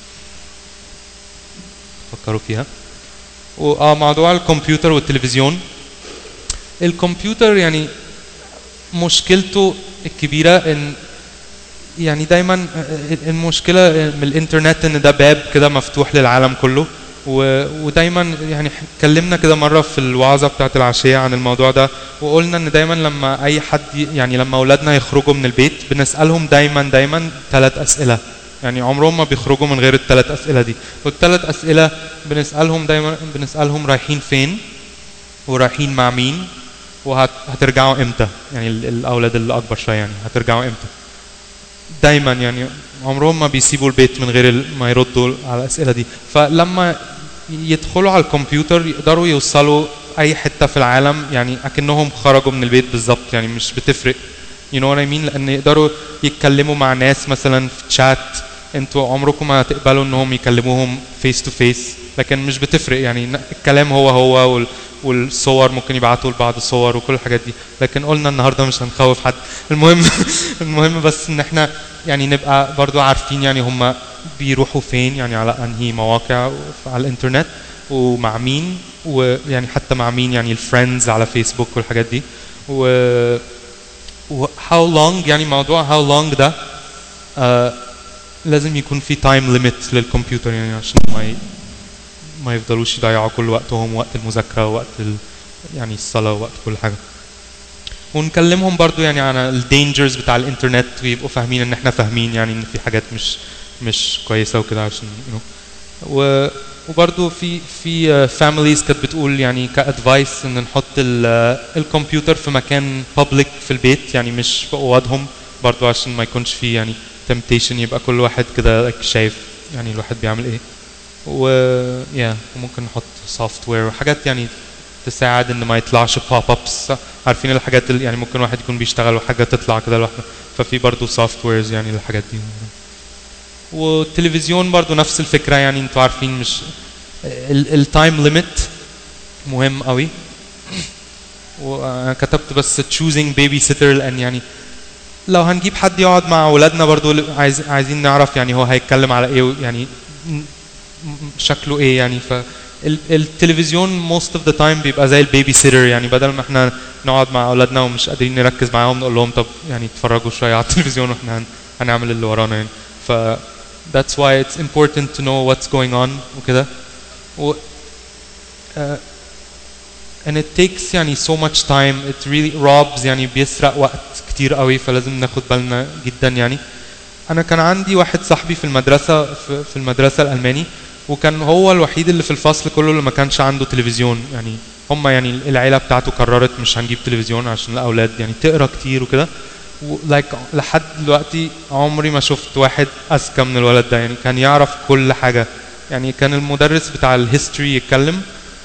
تفكروا فيها واه موضوع الكمبيوتر والتلفزيون الكمبيوتر يعني مشكلته الكبيره ان يعني دايما المشكله من الانترنت ان ده باب كده مفتوح للعالم كله و... ودايما يعني اتكلمنا كده مره في الوعظه بتاعت العشيه عن الموضوع ده وقلنا ان دايما لما اي حد ي- يعني لما اولادنا يخرجوا من البيت بنسالهم دايما دايما ثلاث اسئله يعني عمرهم ما بيخرجوا من غير الثلاث اسئله دي والثلاث اسئله بنسالهم دايما بنسالهم رايحين فين ورايحين مع مين وهترجعوا امتى يعني ال- الاولاد الاكبر شويه يعني هترجعوا امتى دايما يعني عمرهم ما بيسيبوا البيت من غير ال- ما يردوا على الاسئله دي فلما يدخلوا على الكمبيوتر يقدروا يوصلوا اي حته في العالم يعني اكنهم خرجوا من البيت بالظبط يعني مش بتفرق you know what I mean لان يقدروا يتكلموا مع ناس مثلا في تشات انتوا عمركم ما هتقبلوا انهم يكلموهم فيس تو فيس لكن مش بتفرق يعني ن- الكلام هو هو وال والصور ممكن يبعتوا لبعض صور وكل الحاجات دي لكن قلنا النهارده مش هنخوف حد المهم المهم بس ان احنا يعني نبقى برضو عارفين يعني هم بيروحوا فين يعني على انهي مواقع على الانترنت ومع مين ويعني حتى مع مين يعني الفريندز على فيسبوك والحاجات دي و و how long يعني موضوع how long ده آه لازم يكون في تايم ليميت للكمبيوتر يعني عشان ما ي... ما يفضلوش يضيعوا كل وقتهم وقت المذاكرة ووقت ال... يعني الصلاة ووقت كل حاجة ونكلمهم برضو يعني عن الدينجرز بتاع الانترنت ويبقوا فاهمين ان احنا فاهمين يعني ان في حاجات مش مش كويسة وكده عشان you know. و وبرضو في في فاميليز كانت بتقول يعني كادفايس ان نحط ال- الكمبيوتر في مكان بابليك في البيت يعني مش في اوضهم برضو عشان ما يكونش في يعني temptation يبقى كل واحد كده like شايف يعني الواحد بيعمل ايه و يا وممكن نحط سوفت وير وحاجات يعني تساعد ان ما يطلعش بوب ابس عارفين الحاجات اللي يعني ممكن واحد يكون بيشتغل وحاجه تطلع كده لوحدها ففي برضه سوفت ويرز يعني للحاجات دي والتلفزيون برضه نفس الفكره يعني انتوا عارفين مش التايم ليميت مهم قوي وكتبت بس choosing baby sitter لان يعني لو هنجيب حد يقعد مع اولادنا برضو عايز عايزين نعرف يعني هو هيتكلم على ايه يعني م- م- شكله ايه يعني ف ال- التلفزيون most of the time بيبقى زي البيبي سيتر يعني بدل ما احنا نقعد مع اولادنا ومش قادرين نركز معاهم نقول لهم طب يعني اتفرجوا شويه على التلفزيون واحنا هن- هنعمل اللي ورانا يعني ف that's why it's important to know what's going on وكده و uh, and it takes يعني so much time it really robs يعني بيسرق وقت كتير قوي فلازم ناخد بالنا جدا يعني انا كان عندي واحد صاحبي في المدرسه في, في المدرسه الالماني وكان هو الوحيد اللي في الفصل كله اللي ما كانش عنده تلفزيون يعني هم يعني العيله بتاعته قررت مش هنجيب تلفزيون عشان الاولاد يعني تقرا كتير وكده لايك لحد دلوقتي عمري ما شفت واحد اذكى من الولد ده يعني كان يعرف كل حاجه يعني كان المدرس بتاع الهيستوري يتكلم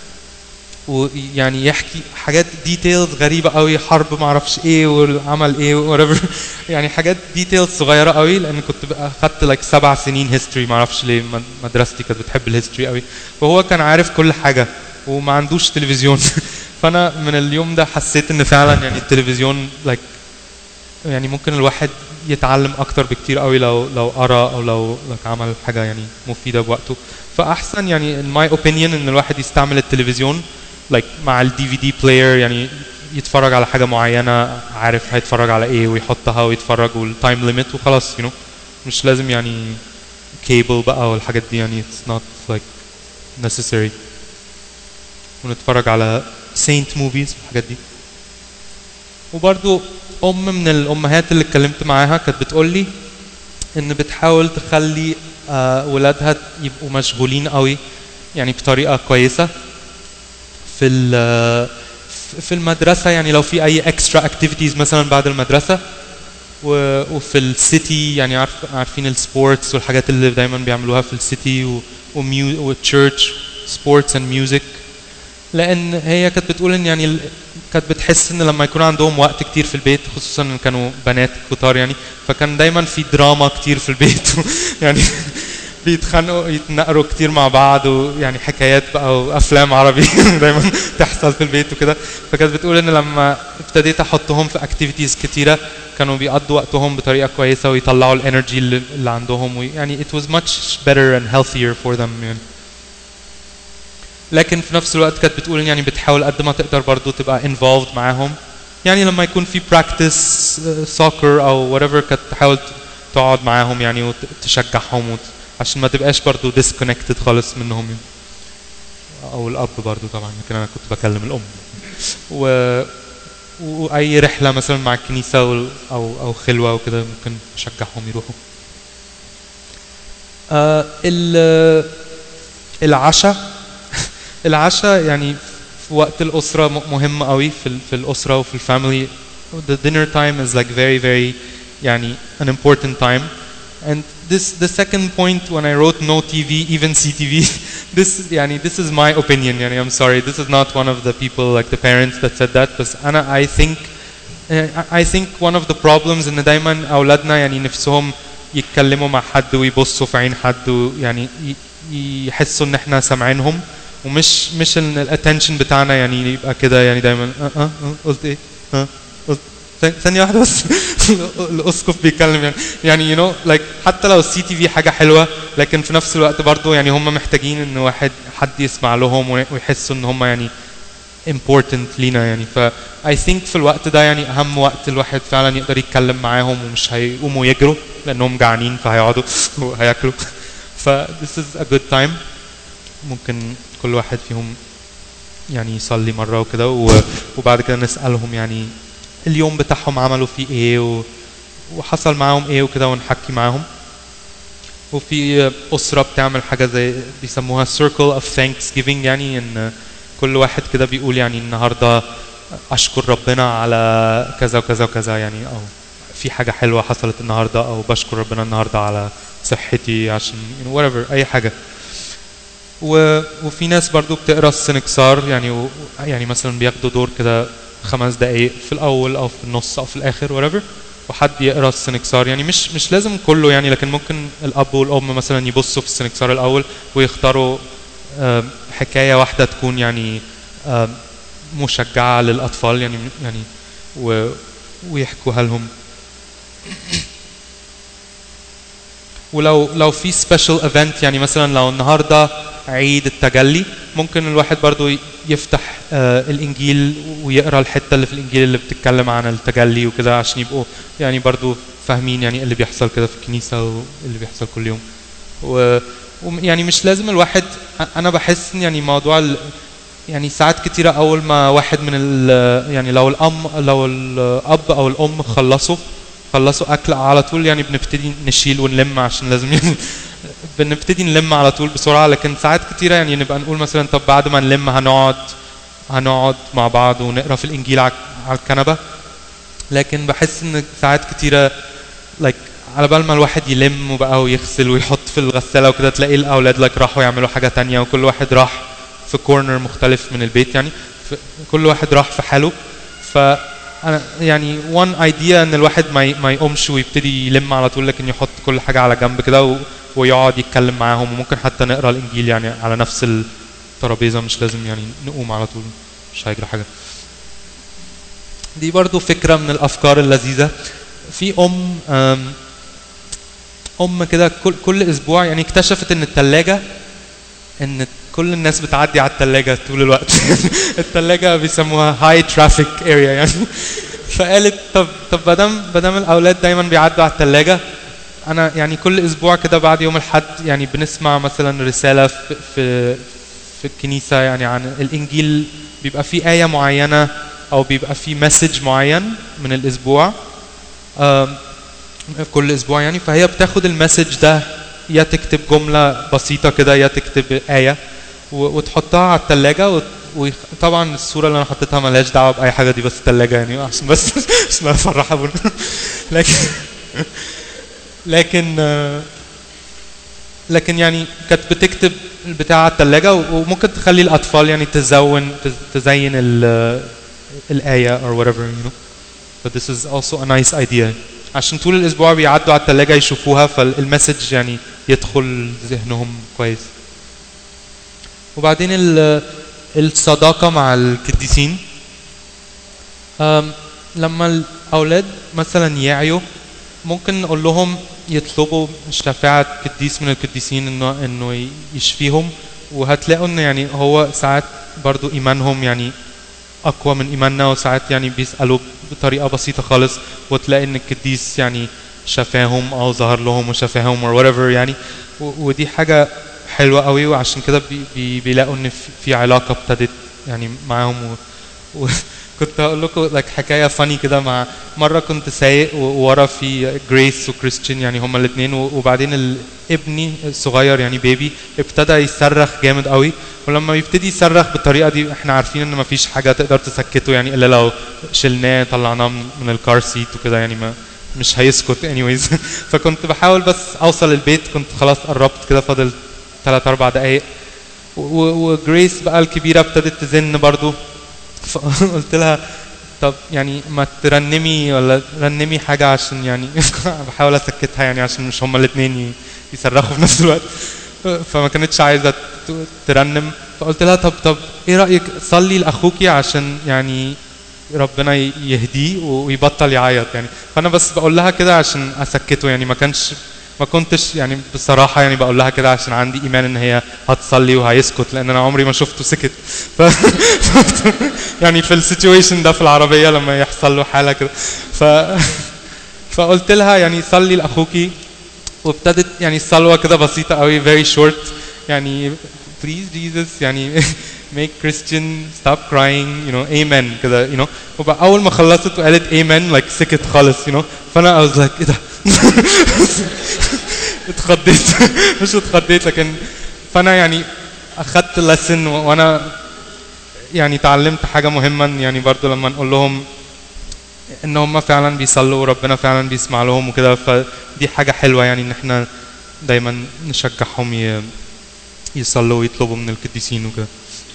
ويعني يحكي حاجات ديتيلز غريبه قوي حرب ما اعرفش ايه والعمل ايه whatever يعني حاجات ديتيلز صغيره قوي لان كنت بقى خدت لايك سبع سنين هيستوري ما اعرفش ليه مد- مدرستي كانت بتحب الهيستوري قوي وهو كان عارف كل حاجه وما عندوش تلفزيون فانا من اليوم ده حسيت ان فعلا يعني التلفزيون لايك يعني ممكن الواحد يتعلم اكتر بكتير قوي لو لو قرا او لو like عمل حاجه يعني مفيده بوقته فاحسن يعني in my opinion ان الواحد يستعمل التلفزيون like مع الدي في دي بلاير يعني يتفرج على حاجه معينه عارف هيتفرج على ايه ويحطها ويتفرج والتايم ليميت وخلاص you know مش لازم يعني كيبل بقى والحاجات دي يعني it's not like necessary ونتفرج على سينت موفيز والحاجات دي وبرضو ام من الامهات اللي اتكلمت معاها كانت بتقول لي ان بتحاول تخلي آه، ولادها يبقوا مشغولين قوي يعني بطريقه كويسه في ال- في المدرسه يعني لو في اي اكسترا اكتيفيتيز مثلا بعد المدرسه و- وفي السيتي يعني عارف عارفين السبورتس والحاجات اللي دايما بيعملوها في السيتي والتشيرش سبورتس اند ميوزك لان هي كانت بتقول ان يعني ال- كانت بتحس ان لما يكون عندهم وقت كتير في البيت خصوصا ان كانوا بنات كتار يعني فكان دايما في دراما كتير في البيت يعني بيتخانقوا يتنقروا كتير مع بعض ويعني حكايات بقى وافلام عربي دايما تحصل في البيت وكده فكانت بتقول ان لما ابتديت احطهم في اكتيفيتيز كتيره كانوا بيقضوا وقتهم بطريقه كويسه ويطلعوا الانرجي اللي, اللي عندهم ويعني it was much better and healthier for them يعني لكن في نفس الوقت كانت بتقول إن يعني بتحاول قد ما تقدر برضو تبقى involved معاهم يعني لما يكون في practice سoccer او whatever كانت تحاول تقعد معاهم يعني وتشجعهم وت... عشان ما تبقاش برضو disconnected خالص منهم يعني. او الاب برضو طبعا لكن انا كنت بكلم الام و... واي رحله مثلا مع الكنيسه وال- او او خلوه وكده ممكن نشجعهم يروحوا آه ال- العشاء العشاء يعني في وقت الأسرة م- مهم قوي في ال- في الأسرة وفي الفاميلي the dinner time is like very very يعني an important time and this the second point when I wrote no TV even CTV this يعني this is my opinion يعني I'm sorry this is not one of the people like the parents that said that بس أنا I think I I think one of the problems ان دايما أولادنا يعني نفسهم يتكلموا مع حد ويبصوا في عين حد ويعني ي- يحسوا ان احنا سامعينهم ومش مش ان الاتنشن بتاعنا يعني يبقى كده يعني دايما اه اه آه، قلت ايه اه قلت ثانية- ثانية واحدة بس الأسقف بيتكلم يعني يعني يو نو لايك حتى لو السي تي في حاجة حلوة لكن في نفس الوقت برضه يعني هم محتاجين إن واحد حد يسمع لهم وي- ويحسوا إن هم يعني important لينا يعني ف I think في الوقت ده يعني أهم وقت الواحد فعلا يقدر يتكلم معاهم ومش هيقوموا يجروا لأنهم جعانين فهيقعدوا وهياكلوا ف this is a good time ممكن كل واحد فيهم يعني يصلي مرة وكده و- وبعد كده نسألهم يعني اليوم بتاعهم عملوا فيه ايه و- وحصل معاهم ايه وكده ونحكي معاهم وفي أسرة بتعمل حاجة زي بيسموها circle of thanksgiving يعني إن كل واحد كده بيقول يعني النهاردة أشكر ربنا على كذا وكذا وكذا يعني أو في حاجة حلوة حصلت النهاردة أو بشكر ربنا النهاردة على صحتي عشان you know, whatever أي حاجة و... وفي ناس برضو بتقرا السنكسار يعني و... يعني مثلا بياخدوا دور كده خمس دقايق في الاول او في النص او في الاخر whatever وحد يقرا السنكسار يعني مش مش لازم كله يعني لكن ممكن الاب والام مثلا يبصوا في السنكسار الاول ويختاروا آم، حكايه واحده تكون يعني آم، مشجعه للاطفال يعني يعني و... ويحكوها لهم ولو لو في سبيشال ايفنت يعني مثلا لو النهارده عيد التجلي ممكن الواحد برضو ي- يفتح آه الانجيل ويقرا الحته اللي في الانجيل اللي بتتكلم عن التجلي وكده عشان يبقوا يعني برضو فاهمين يعني إيه اللي بيحصل كده في الكنيسه واللي بيحصل كل يوم و يعني مش لازم الواحد أ- انا بحس إن يعني موضوع ال... يعني ساعات كتيرة أول ما واحد من ال يعني لو الأم لو الأب أو الأم خلصوا خلصوا أكل على طول يعني بنبتدي نشيل ونلم عشان لازم يعني بنبتدي نلم على طول بسرعة لكن ساعات كتيرة يعني نبقى نقول مثلا طب بعد ما نلم هنقعد هنقعد مع بعض ونقرا في الإنجيل على على الكنبة لكن بحس إن ساعات كتيرة like على بال ما الواحد يلم وبقى ويغسل ويحط في الغسالة وكده تلاقي الأولاد like راحوا يعملوا حاجة تانية وكل واحد راح في كورنر مختلف من البيت يعني ف- كل واحد راح في حاله فأنا يعني one idea إن الواحد ما ي- ما يقومش ويبتدي يلم على طول لكن يحط كل حاجة على جنب كده و- ويقعد يتكلم معاهم وممكن حتى نقرا الإنجيل يعني على نفس الترابيزة مش لازم يعني نقوم على طول مش هيجرى حاجة دي برضو فكرة من الأفكار اللذيذة في أم أم أم كده كل كل أسبوع يعني اكتشفت إن التلاجة إن كل الناس بتعدي على التلاجة طول الوقت التلاجة بيسموها هاي ترافيك اريا يعني فقالت طب طب بدام بدام الأولاد دايما بيعدوا على التلاجة أنا يعني كل أسبوع كده بعد يوم الحد يعني بنسمع مثلا رسالة في في في الكنيسة يعني عن الإنجيل بيبقى فيه آية معينة أو بيبقى فيه مسج معين من الأسبوع آم، في كل أسبوع يعني فهي بتاخد المسج ده يا تكتب جملة بسيطة كده يا تكتب آية و- وتحطها على التلاجة وطبعا الصورة اللي أنا حطيتها ملهاش دعوة بأي حاجة دي بس التلاجة يعني عشان بس عشان أفرح أبونا لكن لكن آه، لكن يعني كانت بتكتب البتاع على التلاجة و- وممكن تخلي الأطفال يعني تزون تز- تزين ال- الآية or whatever you know but this is also a nice idea عشان طول الأسبوع بيعدوا على التلاجة يشوفوها فالمسج يعني يدخل ذهنهم كويس وبعدين ال- الصداقة مع القديسين أم، لما الأولاد مثلا يعيوا ممكن نقول لهم يطلبوا شفاعة قديس من القديسين انه انه ي- يشفيهم وهتلاقوا ان يعني هو ساعات برضو ايمانهم يعني اقوى من ايماننا وساعات يعني بيسالوا بطريقه بسيطه خالص وتلاقي ان القديس يعني شفاهم او ظهر لهم وشفاهم or whatever يعني و- ودي حاجه حلوه قوي وعشان كده بي بي بيلاقوا ان في- في علاقه ابتدت يعني معاهم و وكنت هقول لكم like حكايه فاني كده مع مره كنت سايق و- وورا في جريس وكريستيان يعني هما الاثنين وبعدين ال- ابني الصغير يعني بيبي ابتدى يصرخ جامد قوي ولما يبتدي يصرخ بالطريقه دي احنا عارفين ان مفيش حاجه تقدر تسكته يعني الا لو شلناه طلعناه من, من الكار سيت وكده يعني ما مش هيسكت anyways فكنت بحاول بس اوصل البيت كنت خلاص قربت كده فاضل 3 4 دقايق و- و- وجريس بقى الكبيره ابتدت تزن برضو فقلت لها طب يعني ما ترنمي ولا رنمي حاجة عشان يعني بحاول أسكتها يعني عشان مش هما الاتنين ي- يصرخوا في نفس الوقت فما كانتش عايزة ت- ترنم فقلت لها طب طب ايه رأيك صلي لأخوكي عشان يعني ربنا ي- يهديه ويبطل يعيط يعني فأنا بس بقول لها كده عشان أسكته يعني ما كانش ما كنتش يعني بصراحة يعني بقول لها كده عشان عندي إيمان إن هي هتصلي وهيسكت لأن أنا عمري ما شفته سكت ف... يعني في السيتويشن ده في العربية لما يحصل له حالة كده ف... فقلت لها يعني صلي لأخوكي وابتدت يعني الصلوة كده بسيطة قوي very short يعني please Jesus يعني make Christian stop crying you know amen كده you know وبقى اول ما خلصت وقالت amen like سكت خالص you know فانا I was like ايه ده اتخضيت مش اتخضيت لكن فانا يعني اخدت lesson و- وانا يعني تعلمت حاجه مهمه إن يعني برضو لما نقول لهم ان هم فعلا بيصلوا وربنا فعلا بيسمع لهم وكده فدي حاجه حلوه يعني ان احنا دايما نشجعهم ي- يصلوا ويطلبوا من القديسين وكده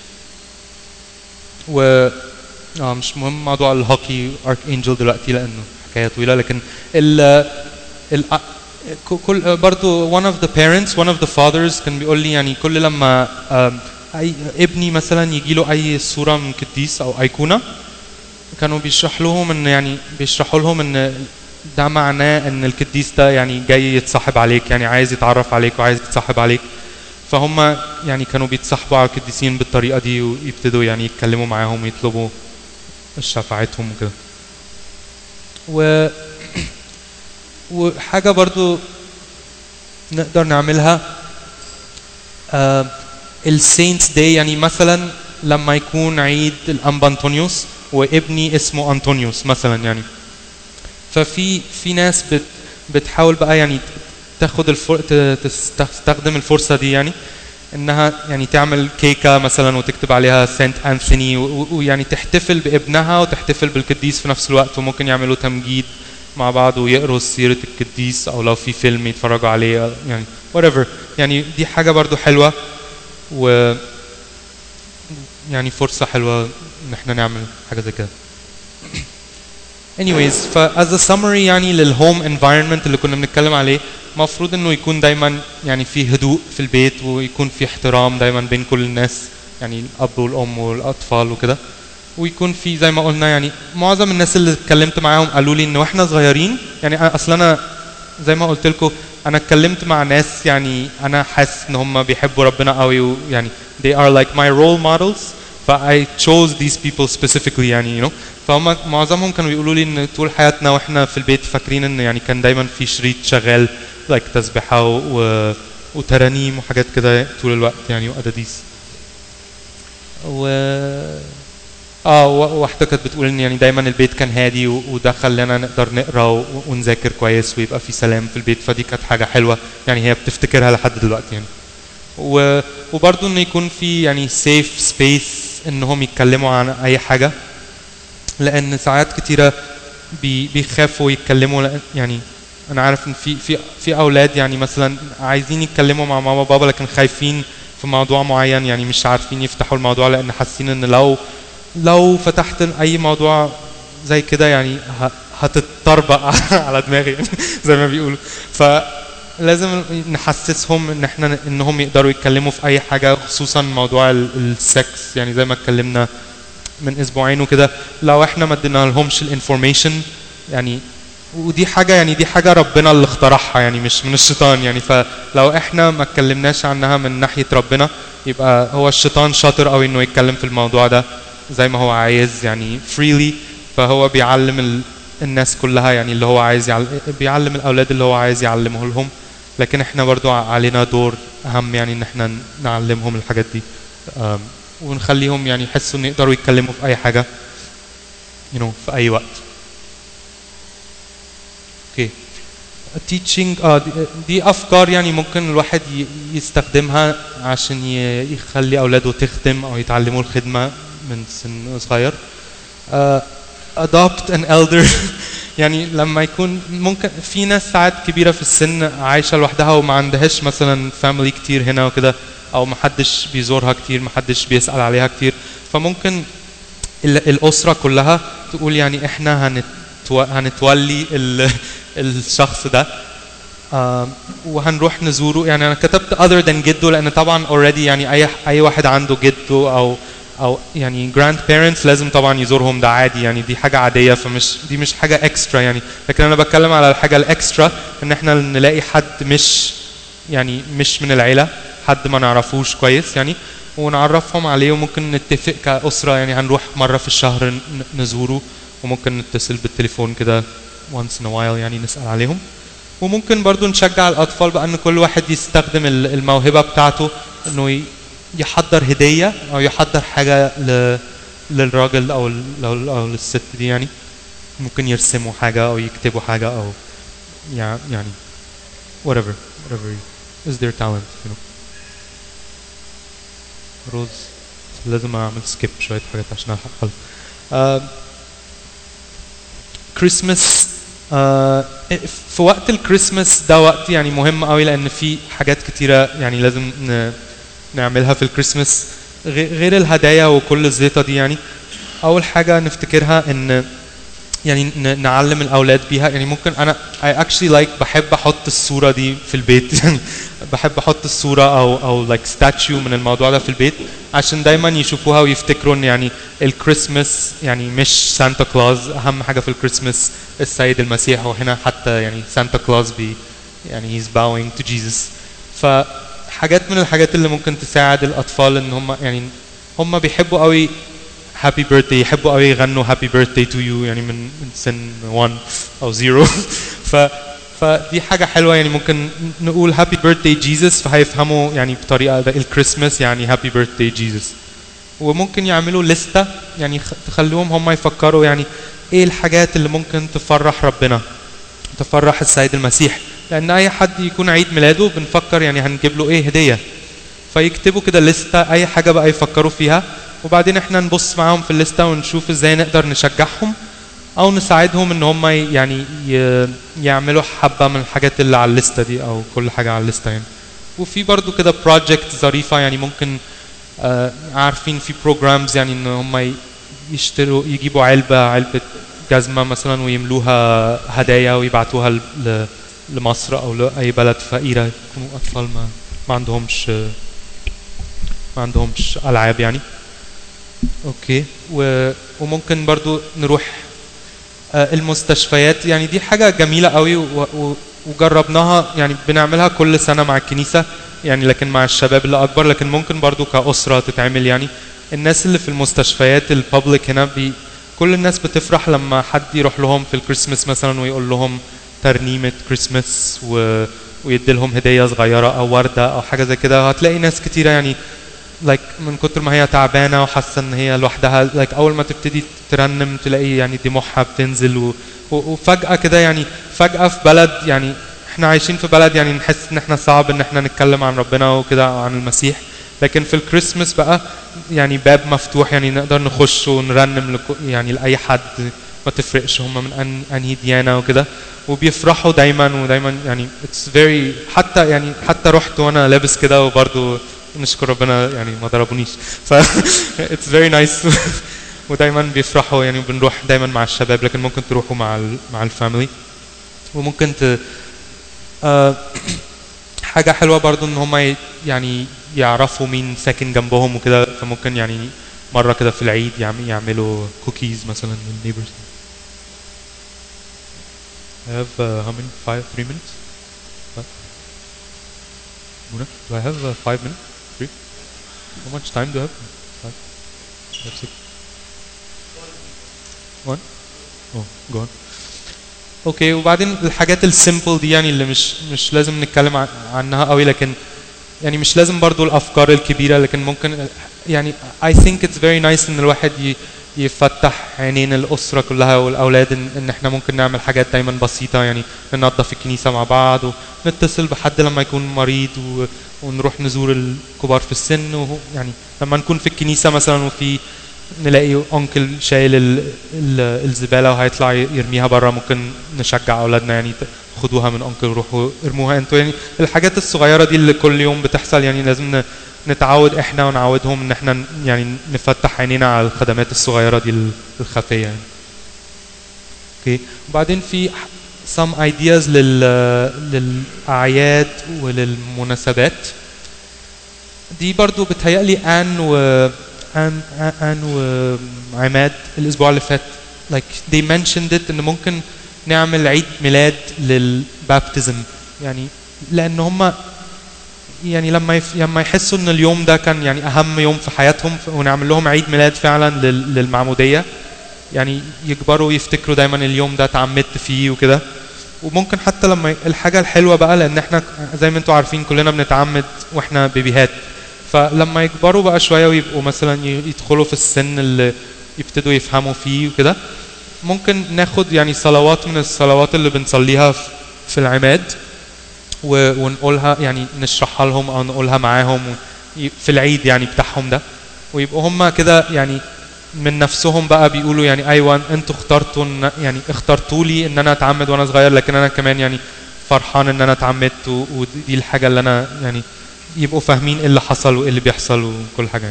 و اه مش مهم موضوع الهوكي ارك انجل دلوقتي لانه حكايه طويله لكن ال ال ك- كل برضو one of the parents one of the fathers كان بيقول لي يعني كل لما آم، اي ابني مثلا يجي له اي صوره من قديس او ايقونه كانوا بيشرح لهم ان يعني بيشرحوا لهم ان ده معناه ان القديس ده يعني جاي يتصاحب عليك يعني عايز يتعرف عليك وعايز يتصاحب عليك فهم يعني كانوا بيتصاحبوا على القديسين بالطريقه دي ويبتدوا يعني يتكلموا معاهم ويطلبوا شفاعتهم وكده و وحاجه برضو نقدر نعملها السينتس داي يعني مثلا لما يكون عيد الانبا انطونيوس وابني اسمه انطونيوس مثلا يعني ففي في ناس بت بتحاول بقى يعني تاخد الفر... ت- تس- تستخدم الفرصه دي يعني انها يعني تعمل كيكه مثلا وتكتب عليها سانت انثوني و- و- ويعني تحتفل بابنها وتحتفل بالقديس في نفس الوقت وممكن يعملوا تمجيد مع بعض ويقروا سيره القديس او لو في فيلم يتفرجوا عليه يعني whatever يعني دي حاجه برضو حلوه و يعني فرصه حلوه ان احنا نعمل حاجه زي كده anyways ف as a summary يعني للهوم environment اللي كنا بنتكلم عليه المفروض انه يكون دايما يعني في هدوء في البيت ويكون في احترام دايما بين كل الناس يعني الاب والام والاطفال وكده ويكون في زي ما قلنا يعني معظم الناس اللي اتكلمت معاهم قالوا لي ان واحنا صغيرين يعني أنا- اصل انا زي ما قلت لكم انا اتكلمت مع ناس يعني انا حاسس ان هم بيحبوا ربنا قوي ويعني they are like my role models ف I chose these people specifically يعني you know فهم معظمهم كانوا بيقولوا لي ان طول حياتنا واحنا في البيت فاكرين ان يعني كان دايما في شريط شغال like تسبيحه و... وترانيم وحاجات كده طول الوقت يعني وقداديس و اه و- واحده كانت بتقول ان يعني دايما البيت كان هادي و- وده خلانا نقدر نقرا و- ونذاكر كويس ويبقى في سلام في البيت فدي كانت حاجه حلوه يعني هي بتفتكرها لحد دلوقتي يعني و... وبرضه ان يكون في يعني سيف سبيس انهم يتكلموا عن اي حاجه لان ساعات كتيره بي... بيخافوا يتكلموا لأن يعني انا عارف ان في في في اولاد يعني مثلا عايزين يتكلموا مع ماما وبابا لكن خايفين في موضوع معين يعني مش عارفين يفتحوا الموضوع لان حاسين ان لو لو فتحت اي موضوع زي كده يعني ه- هتتطربق على دماغي يعني زي ما بيقولوا فلازم نحسسهم ان احنا انهم يقدروا يتكلموا في اي حاجه خصوصا موضوع ال- السكس يعني زي ما اتكلمنا من اسبوعين وكده لو احنا ما ادينا لهمش الانفورميشن يعني ودي حاجه يعني دي حاجه ربنا اللي اخترعها يعني مش من الشيطان يعني فلو احنا ما اتكلمناش عنها من ناحيه ربنا يبقى هو الشيطان شاطر قوي انه يتكلم في الموضوع ده زي ما هو عايز يعني freely فهو بيعلم ال... الناس كلها يعني اللي هو عايز يعل... بيعلم الاولاد اللي هو عايز يعلمه لهم لكن احنا برضو علينا دور اهم يعني ان احنا نعلمهم الحاجات دي أم، ونخليهم يعني يحسوا ان يقدروا يتكلموا في اي حاجه you know في اي وقت اوكي teaching اه دي, دي افكار يعني ممكن الواحد ي- يستخدمها عشان ي- يخلي اولاده تخدم او يتعلموا الخدمه من سن صغير uh, adopt an elder يعني لما يكون ممكن في ناس ساعات كبيره في السن عايشه لوحدها وما عندهاش مثلا فاميلي كتير هنا وكده او ما حدش بيزورها كتير ما حدش بيسال عليها كتير فممكن ال- الاسره كلها تقول يعني احنا هنتو... هنتولي ال... الشخص ده آم، وهنروح نزوره يعني انا كتبت other than جده لان طبعا already يعني اي اي واحد عنده جده او او يعني جراند بيرنتس لازم طبعا يزورهم ده عادي يعني دي حاجه عاديه فمش دي مش حاجه اكسترا يعني لكن انا بتكلم على الحاجه الاكسترا ان احنا نلاقي حد مش يعني مش من العيله حد ما نعرفوش كويس يعني ونعرفهم عليه وممكن نتفق كأسرة يعني هنروح مرة في الشهر ن- نزوره وممكن نتصل بالتليفون كده once in a while يعني نسأل عليهم وممكن برضو نشجع الأطفال بقى إن كل واحد يستخدم ال- الموهبة بتاعته إنه ي- يحضر هديه او يحضر حاجه ل... للراجل او ال- او او للست دي يعني ممكن يرسموا حاجه او يكتبوا حاجه او يع- يعني whatever whatever is their talent you know روز لازم اعمل سكيب شويه حاجات عشان الحق خالص آه، كريسماس آه، في وقت الكريسماس ده وقت يعني مهم قوي لان في حاجات كتيره يعني لازم ن- نعملها في الكريسماس غي- غير الهدايا وكل الزيطه دي يعني اول حاجه نفتكرها ان يعني ن- نعلم الاولاد بيها يعني ممكن انا I actually like بحب احط الصوره دي في البيت يعني بحب احط الصوره او او like statue من الموضوع ده في البيت عشان دايما يشوفوها ويفتكروا ان يعني الكريسماس يعني مش سانتا كلاus اهم حاجه في الكريسماس السيد المسيح وهنا حتى يعني سانتا كلاus بي يعني he's bowing to Jesus فحاجات من الحاجات اللي ممكن تساعد الاطفال ان هم يعني هم بيحبوا قوي هابي بيرثدي يحبوا قوي يغنوا هابي بيرثدي تو يو يعني من من سن 1 او 0 ف فدي حاجة حلوة يعني ممكن نقول هابي بيرثدي جيسس فهيفهموا يعني بطريقة ده الكريسماس يعني هابي بيرثدي جيسس وممكن يعملوا لستة يعني خ- تخليهم هم يفكروا يعني ايه الحاجات اللي ممكن تفرح ربنا تفرح السيد المسيح لان اي حد يكون عيد ميلاده بنفكر يعني هنجيب له ايه هدية فيكتبوا كده لستة اي حاجة بقى يفكروا فيها وبعدين احنا نبص معاهم في الليستة ونشوف ازاي نقدر نشجعهم او نساعدهم ان هم ي- يعني ي- يعملوا حبة من الحاجات اللي على الليستة دي او كل حاجة على الليستة يعني وفي برضو كده بروجكت ظريفة يعني ممكن آه عارفين في بروجرامز يعني ان هم ي- يشتروا يجيبوا علبة علبة جزمة مثلا ويملوها هدايا ويبعتوها ل- ل- لمصر او لاي بلد فقيرة يكونوا اطفال ما ما عندهمش ما عندهمش العاب يعني اوكي و... وممكن برضو نروح آه، المستشفيات يعني دي حاجة جميلة قوي و... و... وجربناها يعني بنعملها كل سنة مع الكنيسة يعني لكن مع الشباب اللي أكبر لكن ممكن برضو كأسرة تتعمل يعني الناس اللي في المستشفيات البابليك هنا بي... كل الناس بتفرح لما حد يروح لهم في الكريسماس مثلا ويقول لهم ترنيمة كريسماس و... ويدي لهم هدية صغيرة أو وردة أو حاجة زي كده هتلاقي ناس كتيرة يعني لايك like من كتر ما هي تعبانه وحاسه ان هي لوحدها لايك like اول ما تبتدي ترنم تلاقي يعني دموعها بتنزل و... و... وفجاه كده يعني فجاه في بلد يعني احنا عايشين في بلد يعني نحس ان احنا صعب ان احنا نتكلم عن ربنا وكده أو عن المسيح لكن في الكريسماس بقى يعني باب مفتوح يعني نقدر نخش ونرنم لكو يعني لاي حد ما تفرقش هم من أن انهي ديانه وكده وبيفرحوا دايما ودايما يعني اتس فيري حتى يعني حتى رحت وانا لابس كده وبرضه نشكر ربنا يعني ما ضربونيش ف اتس فيري نايس ودايما بيفرحوا يعني بنروح دايما مع الشباب لكن ممكن تروحوا مع ال مع الفاميلي وممكن ت آه، حاجة حلوة برضو ان هم ي- يعني يعرفوا مين ساكن جنبهم وكده فممكن يعني مرة كده في العيد يعم- يعملوا كوكيز مثلا للنيبرز I have uh, how many? Five, three minutes? What? Muna, do I have uh, five minutes? Three? How much time do I have? Five? That's it. One? Oh, go on. اوكي وبعدين الحاجات السيمبل دي يعني اللي مش مش لازم نتكلم ع- عنها قوي لكن يعني مش لازم برضو الافكار الكبيره لكن ممكن يعني I think it's very nice ان الواحد ي- يفتح عينين الاسره كلها والاولاد ان, إن احنا ممكن نعمل حاجات دايما بسيطه يعني ننظف الكنيسه مع بعض ونتصل بحد لما يكون مريض و... ونروح نزور الكبار في السن وهو يعني لما نكون في الكنيسه مثلا وفي نلاقي انكل شايل ال... ال... الزباله وهيطلع يرميها بره ممكن نشجع اولادنا يعني ت- خدوها من انكل روحوا ارموها انتوا يعني الحاجات الصغيره دي اللي كل يوم بتحصل يعني لازم ن... نتعود احنا ونعودهم ان احنا ن- يعني نفتح عينينا على الخدمات الصغيره دي ال- الخفيه يعني اوكي وبعدين في ح- some ideas لل للاعياد وللمناسبات دي برضو بتهيألي ان و ان ان وعماد الاسبوع اللي فات like they mentioned it ان ممكن نعمل عيد ميلاد للبابتزم يعني لان هم يعني لما يف... لما يحسوا ان اليوم ده كان يعني اهم يوم في حياتهم ف- ونعمل لهم عيد ميلاد فعلا لل... للمعموديه يعني يكبروا يفتكروا دايما اليوم ده اتعمدت فيه وكده وممكن حتى لما ي- الحاجه الحلوه بقى لان احنا زي ما انتم عارفين كلنا بنتعمد واحنا بيبيهات فلما يكبروا بقى شويه ويبقوا مثلا ي- يدخلوا في السن اللي يبتدوا يفهموا فيه وكده ممكن ناخد يعني صلوات من الصلوات اللي بنصليها في- في العماد و- ونقولها يعني نشرحها لهم او نقولها معاهم و- في العيد يعني بتاعهم ده ويبقوا هم كده يعني من نفسهم بقى بيقولوا يعني ايوه انتوا اخترتوا إن- يعني اخترتوا لي ان انا اتعمد وانا صغير لكن انا كمان يعني فرحان ان انا اتعمدت و- ودي الحاجه اللي انا يعني يبقوا فاهمين ايه اللي حصل وايه اللي بيحصل وكل حاجه يعني.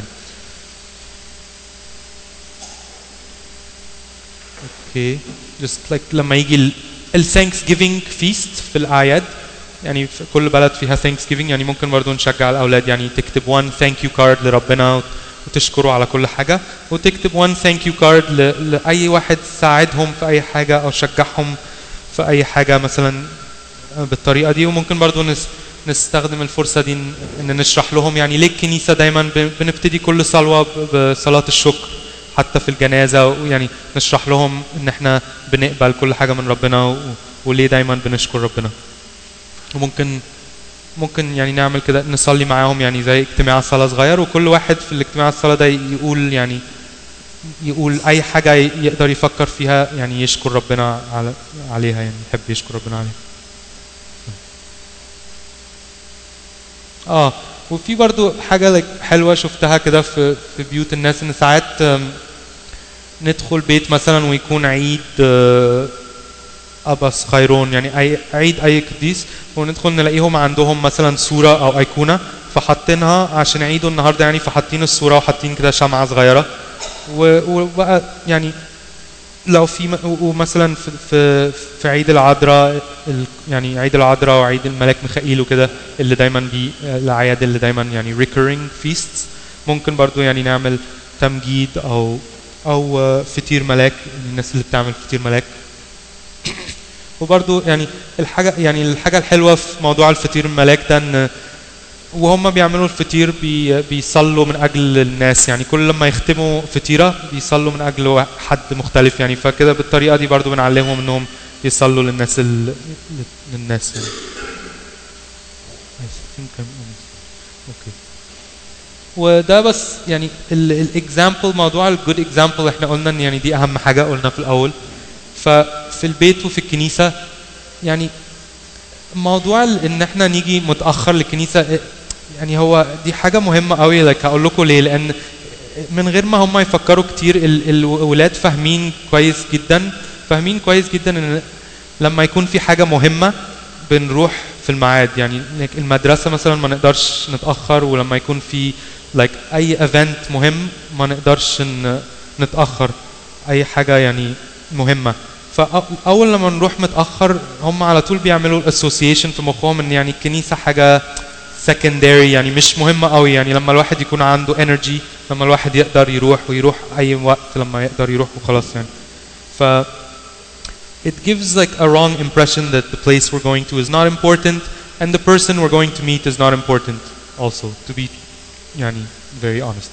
اوكي just like لما يجي ال, ال Thanksgiving feast في الاعياد يعني في كل بلد فيها Thanksgiving يعني ممكن برضو نشجع الاولاد يعني تكتب one thank you card لربنا وتشكره على كل حاجه وتكتب one thank you card ل, لاي واحد ساعدهم في اي حاجه او شجعهم في اي حاجه مثلا بالطريقه دي وممكن برضو نس نستخدم الفرصه دي ان إن نشرح لهم يعني ليه الكنيسه دايما ب- بنبتدي كل صلوه ب- بصلاه الشكر حتى في الجنازه ويعني نشرح لهم ان احنا بنقبل كل حاجه من ربنا و- وليه دايما بنشكر ربنا وممكن ممكن يعني نعمل كده نصلي معاهم يعني زي اجتماع صلاه صغير وكل واحد في الاجتماع الصلاه ده يقول يعني يقول اي حاجه يقدر يفكر فيها يعني يشكر ربنا على عليها يعني يحب يشكر ربنا عليها اه وفي برضو حاجة like حلوة شفتها كده في في بيوت الناس ان ساعات آم، ندخل بيت مثلا ويكون عيد آه، أبس خيرون يعني أي عيد أي قديس وندخل نلاقيهم عندهم مثلا صورة أو أيقونة فحاطينها عشان عيده النهارده يعني فحاطين الصورة وحاطين كده شمعة صغيرة و- وبقى يعني لو في م- و- ومثلا في في في عيد العذراء ال- يعني عيد العذراء وعيد الملاك ميخائيل وكده اللي دايما بي الاعياد اللي دايما يعني recurring feasts ممكن برضو يعني نعمل تمجيد او او آه، فطير ملاك الناس اللي بتعمل فطير ملاك وبرضو يعني الحاجه يعني الحاجه الحلوه في موضوع الفطير الملاك ده ان وهم بيعملوا الفطير بي بيصلوا من اجل الناس يعني كل لما يختموا فطيره بيصلوا من اجل وا- حد مختلف يعني فكده بالطريقه دي برضو بنعلمهم انهم يصلوا للناس ال... للناس يعني I think I'm almost- okay. وده بس يعني الاكزامبل موضوع الجود اكزامبل احنا قلنا ان يعني دي اهم حاجه قلنا في الاول ففي البيت وفي الكنيسه يعني موضوع ال- ان احنا نيجي متاخر للكنيسه إيه، يعني هو دي حاجه مهمه قوي لك هقول لكم ليه لان من غير ما هم يفكروا كتير ال- الولاد فاهمين كويس جدا فاهمين كويس جدا ان لما يكون في حاجه مهمه بنروح في الميعاد يعني like المدرسه مثلا ما نقدرش نتاخر ولما يكون في like اي ايفنت مهم ما نقدرش ن- نتاخر اي حاجه يعني مهمه فاول لما نروح متاخر هم على طول بيعملوا الاسوسيشن في مخهم ان يعني الكنيسه حاجه secondary يعني مش مهمه قوي يعني لما الواحد يكون عنده energy لما الواحد يقدر يروح ويروح اي وقت لما يقدر يروح وخلاص يعني ف it gives like a wrong impression that the place we're going to is not important and the person we're going to meet is not important also to be يعني very honest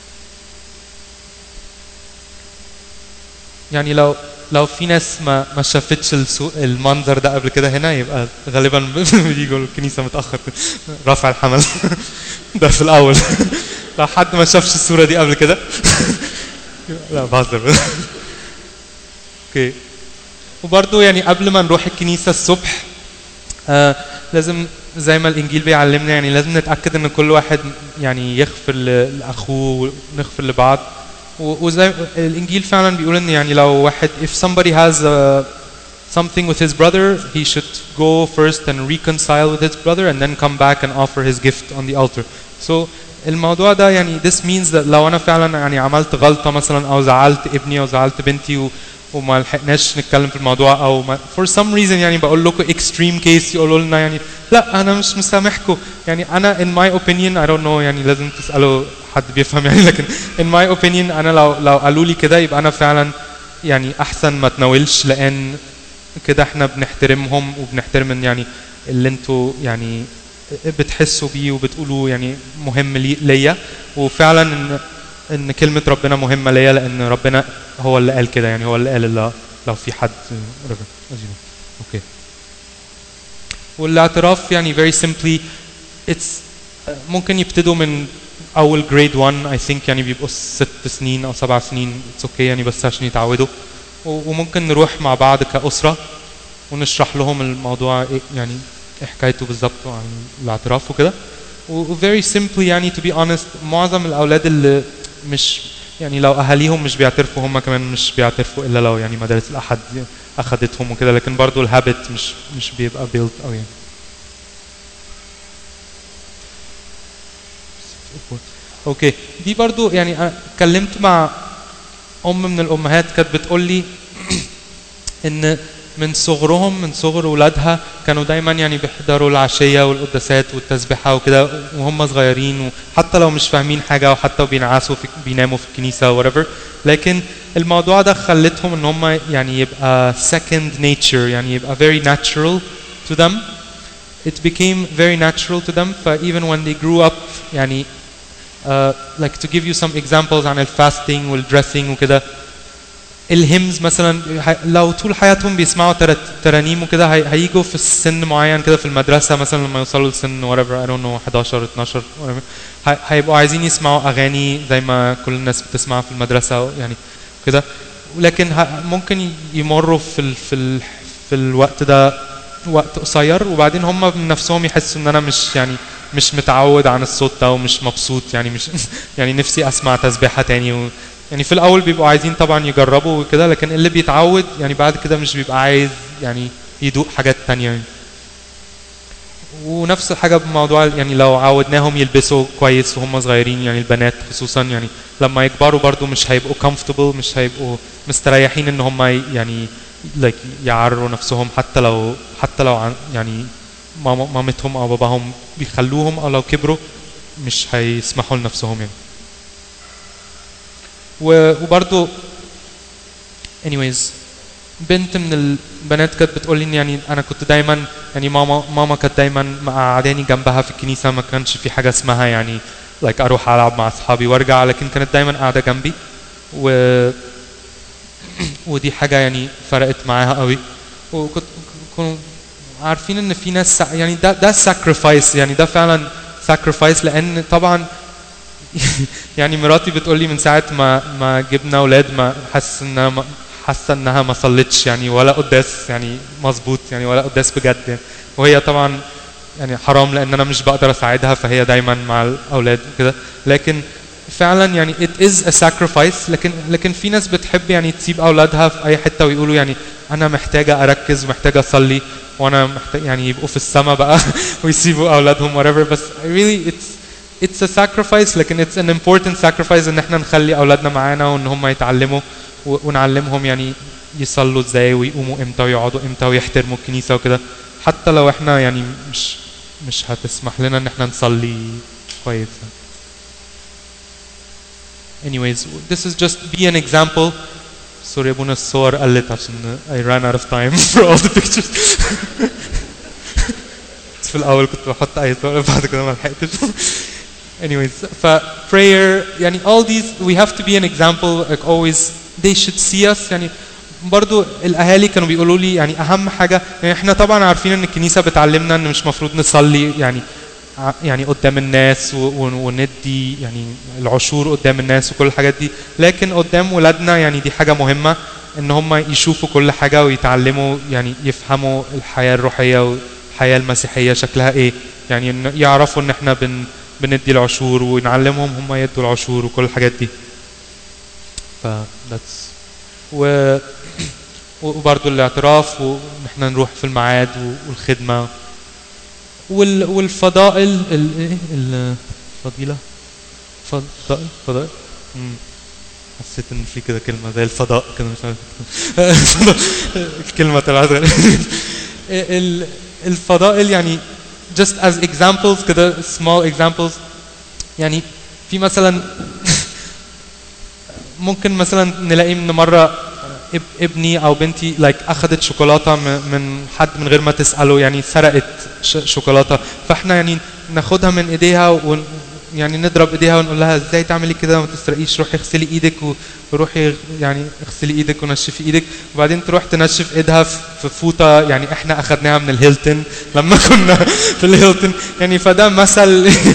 يعني لو لو في ناس ما ما شافتش السو- المنظر ده قبل كده هنا يبقى غالبا بيجوا الكنيسه متاخر رفع الحمل ده في الاول لو حد ما شافش الصوره دي قبل كده لا بهزر بس. اوكي وبرضه يعني قبل ما نروح الكنيسه الصبح آه لازم زي ما الانجيل بيعلمنا يعني لازم نتاكد ان كل واحد يعني يغفر ل- لاخوه ونغفر لبعض و- وزي الانجيل فعلا بيقول ان يعني لو واحد if somebody has uh, something with his brother he should go first and reconcile with his brother and then come back and offer his gift on the altar so الموضوع ده يعني this means that لو انا فعلا يعني عملت غلطه مثلا او زعلت ابني او زعلت بنتي و وما لحقناش نتكلم في الموضوع او ما for some reason يعني بقول لكم extreme case يقولوا لنا يعني لا انا مش مسامحكم يعني انا in my opinion I don't know يعني لازم تسالوا حد بيفهم يعني لكن in my opinion انا لو لو قالوا لي كده يبقى انا فعلا يعني احسن ما اتناولش لان كده احنا بنحترمهم وبنحترم ان يعني اللي انتوا يعني بتحسوا بيه وبتقولوا يعني مهم لي- ليا وفعلا ان ان كلمه ربنا مهمه ليا لان ربنا هو اللي قال كده يعني هو اللي قال اللي لو في حد whatever. As you know. اوكي والاعتراف يعني very simply it's ممكن يبتدوا من اول جريد 1 اي ثينك يعني بيبقوا ست سنين او سبع سنين اتس اوكي يعني بس عشان يتعودوا و- وممكن نروح مع بعض كاسره ونشرح لهم الموضوع إيه يعني ايه حكايته بالظبط عن الاعتراف وكده و و very simply يعني to be honest معظم الاولاد اللي مش يعني لو اهاليهم مش بيعترفوا هم كمان مش بيعترفوا الا لو يعني مدارس الاحد اخدتهم وكده لكن برضو الهابت مش مش بيبقى built قوي يعني اوكي دي برضو يعني أنا اتكلمت مع ام من الامهات كانت بتقول لي ان من صغرهم من صغر ولادها كانوا دايما يعني بيحضروا العشيه والقداسات والتسبيحه وكده وهم صغيرين وحتى لو مش فاهمين حاجه وحتى بينعسوا في بيناموا في الكنيسه whatever لكن الموضوع ده خلتهم ان هم يعني يبقى second nature يعني يبقى very natural to them it became very natural to them ف even when they grew up يعني uh, like to give you some examples عن الفاستنج والدريسنج وكده الهيمز مثلا ح- لو طول حياتهم بيسمعوا تر- ترانيم وكده هي- هيجوا في السن معين كده في المدرسه مثلا لما يوصلوا لسن whatever I don't know 11 12 whatever هي- هيبقوا عايزين يسمعوا اغاني زي ما كل الناس بتسمع في المدرسه يعني كده لكن ه- ممكن يمروا في ال في ال في الوقت ده وقت قصير وبعدين هم من نفسهم يحسوا ان انا مش يعني مش متعود عن الصوت ده ومش مبسوط يعني مش يعني نفسي اسمع تسبيحه تاني و يعني في الاول بيبقوا عايزين طبعا يجربوا وكده لكن اللي بيتعود يعني بعد كده مش بيبقى عايز يعني يدوق حاجات تانية يعني. ونفس الحاجة بموضوع يعني لو عودناهم يلبسوا كويس وهم صغيرين يعني البنات خصوصا يعني لما يكبروا برضو مش هيبقوا comfortable مش هيبقوا مستريحين ان هم ي- يعني like يعروا نفسهم حتى لو حتى لو عن يعني ماما مامتهم او باباهم بيخلوهم او لو كبروا مش هيسمحوا لنفسهم يعني و- وبرضو anyways بنت من البنات كانت بتقول لي إن يعني انا كنت دايما يعني ماما ماما كانت دايما مقعداني جنبها في الكنيسه ما كانش في حاجه اسمها يعني like اروح العب مع اصحابي وارجع لكن كانت دايما قاعده جنبي و ودي حاجه يعني فرقت معاها قوي وكنت كنوا عارفين ان في ناس سا- يعني ده ده sacrifice يعني ده فعلا sacrifice لان طبعا يعني مراتي بتقول لي من ساعه ما ما جبنا اولاد ما حاسس انها ما- حاسه انها ما صلتش يعني ولا قداس يعني مظبوط يعني ولا قداس بجد يعني وهي طبعا يعني حرام لان انا مش بقدر اساعدها فهي دايما مع الاولاد وكده لكن فعلا يعني it is a sacrifice لكن لكن في ناس بتحب يعني تسيب اولادها في اي حته ويقولوا يعني انا محتاجه اركز ومحتاجه اصلي وانا محتاج يعني يبقوا في السماء بقى ويسيبوا اولادهم whatever بس really it's it's a sacrifice لكن it's an important sacrifice ان احنا نخلي اولادنا معانا وان هم يتعلموا و- ونعلمهم يعني يصلوا ازاي ويقوموا امتى ويقعدوا امتى ويحترموا الكنيسه وكده حتى لو احنا يعني مش مش هتسمح لنا ان احنا نصلي كويس anyways this is just be an example سوري يا ابونا الصور قلت عشان I ran out of time for all the pictures في الاول كنت بحط اي صور بعد كده ما لحقتش anyways ف prayer يعني all these we have to be an example like always they should see us يعني برضو الاهالي كانوا بيقولوا لي يعني اهم حاجه يعني احنا طبعا عارفين ان الكنيسه بتعلمنا ان مش مفروض نصلي يعني ع- يعني قدام الناس و- و- وندي يعني العشور قدام الناس وكل الحاجات دي لكن قدام ولادنا يعني دي حاجه مهمه ان هم يشوفوا كل حاجه ويتعلموا يعني يفهموا الحياه الروحيه والحياه المسيحيه شكلها ايه يعني إن يعرفوا ان احنا بن بندي العشور ونعلمهم هم يدوا العشور وكل الحاجات دي ف that's و وبرضه الاعتراف وان احنا نروح في الميعاد و- والخدمه وال والفضائل ال ايه الفضيله فضائل فضائل مم. حسيت ان في كده كلمه زي الفضاء كده مش عارف الكلمه طلعت غريبة. ال- الفضائل يعني just as examples كده small examples يعني في مثلا ممكن مثلا نلاقي ان مره اب- ابني او بنتي لايك اخذت شوكولاته م- من حد من غير ما تساله يعني سرقت ش- شوكولاته فاحنا يعني ناخدها من ايديها ون يعني نضرب ايديها ونقول لها ازاي تعملي كده وما تسرقيش روحي اغسلي ايدك و- وروحي يعني اغسلي ايدك ونشفي ايدك وبعدين تروح تنشف ايدها في في فوطه يعني احنا اخذناها من الهيلتون لما كنا في الهيلتون يعني فده مثل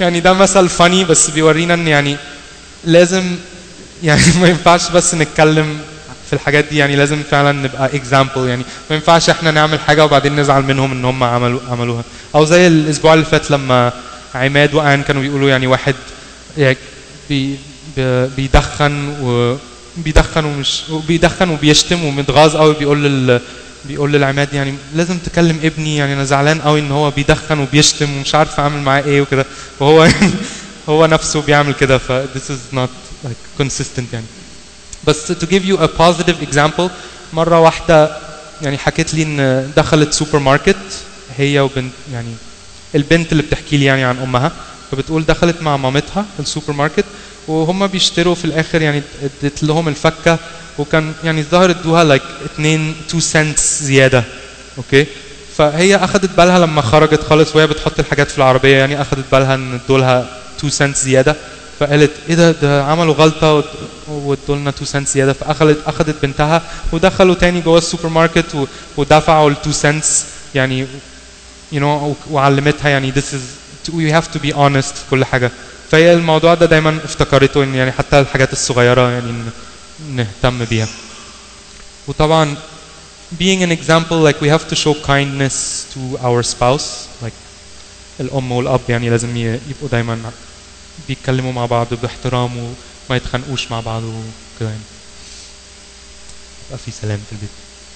يعني ده مثل فاني بس بيورينا ان يعني لازم يعني ما ينفعش بس نتكلم في الحاجات دي يعني لازم فعلا نبقى اكزامبل يعني ما ينفعش احنا نعمل حاجه وبعدين نزعل منهم ان هم عملوا عملوها او زي الاسبوع اللي فات لما عماد وان كانوا بيقولوا يعني واحد يعني بي بي- بيدخن و بيدخن ومش بيدخن وبيشتم ومتغاظ قوي بيقول لل بيقول للعماد يعني لازم تكلم ابني يعني انا زعلان قوي ان هو بيدخن وبيشتم ومش عارف اعمل معاه ايه وكده وهو هو نفسه بيعمل كده ف this is not like consistent يعني بس to give you a positive example مرة واحدة يعني حكت لي ان دخلت سوبر ماركت هي وبنت يعني البنت اللي بتحكي لي يعني عن امها فبتقول دخلت مع مامتها السوبر ماركت وهم بيشتروا في الاخر يعني ادت لهم الفكه وكان يعني الظاهر ادوها لايك 2 2 سنتس زياده اوكي فهي اخذت بالها لما خرجت خالص وهي بتحط الحاجات في العربيه يعني اخذت بالها ان ادوا لها 2 سنتس زياده فقالت ايه ده ده عملوا غلطه وادوا لنا 2 سنتس زياده فاخذت اخذت بنتها ودخلوا تاني جوه السوبر ماركت و- ودفعوا ال 2 سنتس يعني you know وعلمتها يعني this is we have to be honest في كل حاجه فهي الموضوع ده دايما افتكرته ان يعني حتى الحاجات الصغيره يعني ن- نهتم بيها وطبعا being an example like we have to show kindness to our spouse like الام والاب يعني لازم ي- يبقوا دايما بيتكلموا مع بعض باحترام وما يتخانقوش مع بعض وكده يعني يبقى في سلام في البيت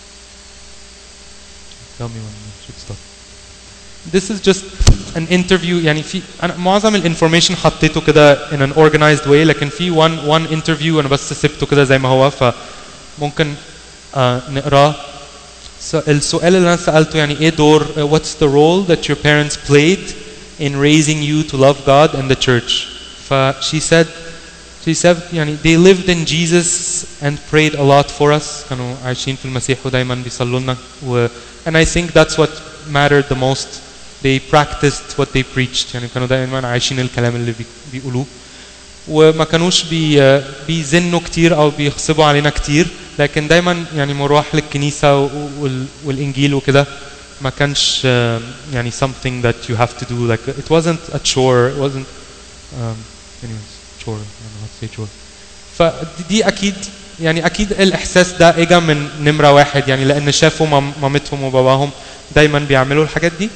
Tell me when we should stop. This is just an interview يعني في انا معظم الانفورميشن حطيته كده in an organized way لكن في one one interview انا بس سبته كده زي ما هو فممكن آه نقراه س- السؤال اللي انا سالته يعني ايه دور uh, what's the role that your parents played in raising you to love God and the church ف she said she said يعني they lived in Jesus and prayed a lot for us كانوا عايشين في المسيح ودايما بيصلوا لنا و and I think that's what mattered the most they practiced what they preached يعني كانوا دايما عايشين الكلام اللي بي- بيقولوه وما كانوش بي بيزنوا كتير او بيغصبوا علينا كتير لكن دايما يعني مروح للكنيسه و- وال- والانجيل وكده ما كانش آه، يعني something that you have to do like it wasn't a chore it wasn't um, anyways chore I don't know how to say chore فدي اكيد يعني اكيد الاحساس ده اجى من نمره واحد يعني لان شافوا مام- مامتهم وباباهم دايما بيعملوا الحاجات دي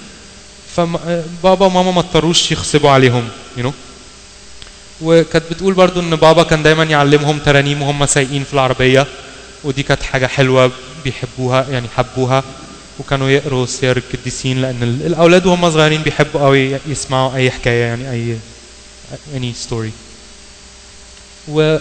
فبابا وماما ما اضطروش يغصبوا عليهم you know وكانت بتقول برضو ان بابا كان دايما يعلمهم ترانيم وهم سايقين في العربيه ودي كانت حاجه حلوه بيحبوها يعني حبوها وكانوا يقروا سير القديسين لان ال- الاولاد وهم صغيرين بيحبوا قوي يسمعوا اي حكايه يعني اي any story و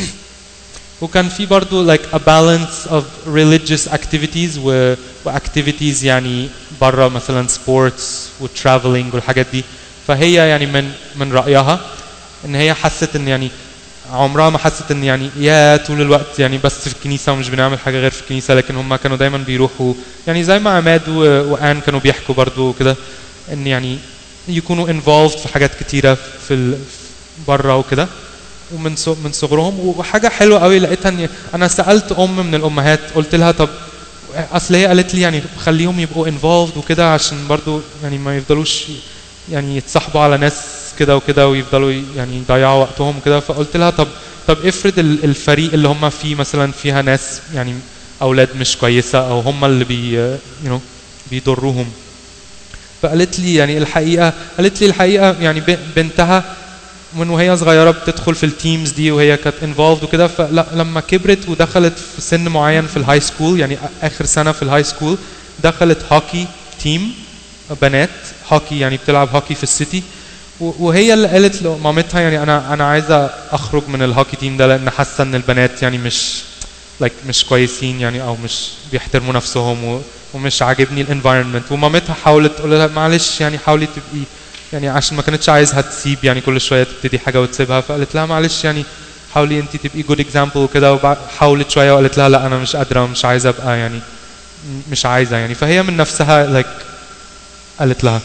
وكان في برضو like a balance of religious activities و, و activities يعني برا مثلا sports و traveling والحاجات دي فهي يعني من من رأيها ان هي حست ان يعني عمرها ما حست ان يعني يا طول الوقت يعني بس في الكنيسه ومش بنعمل حاجه غير في الكنيسه لكن هم كانوا دايما بيروحوا يعني زي ما عماد و- وان كانوا بيحكوا برضو كده ان يعني يكونوا involved في حاجات كتيره في ال... بره وكده ومن ص- من صغرهم وحاجه حلوه قوي لقيتها ان انا سالت ام من الامهات قلت لها طب اصل هي قالت لي يعني خليهم يبقوا involved وكده عشان برضو يعني ما يفضلوش يعني يتصاحبوا على ناس كده وكده ويفضلوا يعني يضيعوا وقتهم كده فقلت لها طب طب افرض ال- الفريق اللي هم فيه مثلا فيها ناس يعني اولاد مش كويسه او هم اللي بي you know بيضروهم فقالت لي يعني الحقيقه قالت لي الحقيقه يعني ب- بنتها من وهي صغيره بتدخل في التيمز دي وهي كانت انفولد وكده فلما كبرت ودخلت في سن معين في الهاي سكول يعني اخر سنه في الهاي سكول دخلت هوكي تيم بنات هوكي يعني بتلعب هوكي في السيتي و- وهي اللي قالت لمامتها يعني انا انا عايزه اخرج من الهوكي تيم ده لان حاسه ان البنات يعني مش like مش كويسين يعني او مش بيحترموا نفسهم و ومش عاجبني الانفايرمنت ومامتها حاولت تقول لها معلش يعني حاولي تبقي يعني عشان ما كانتش عايزها تسيب يعني كل شويه تبتدي حاجه وتسيبها فقالت لها معلش يعني حاولي انت تبقي جود اكزامبل وكده وحاولت شويه وقالت لها لا انا مش قادره ومش عايزه ابقى يعني م- مش عايزه يعني فهي من نفسها like قالت لها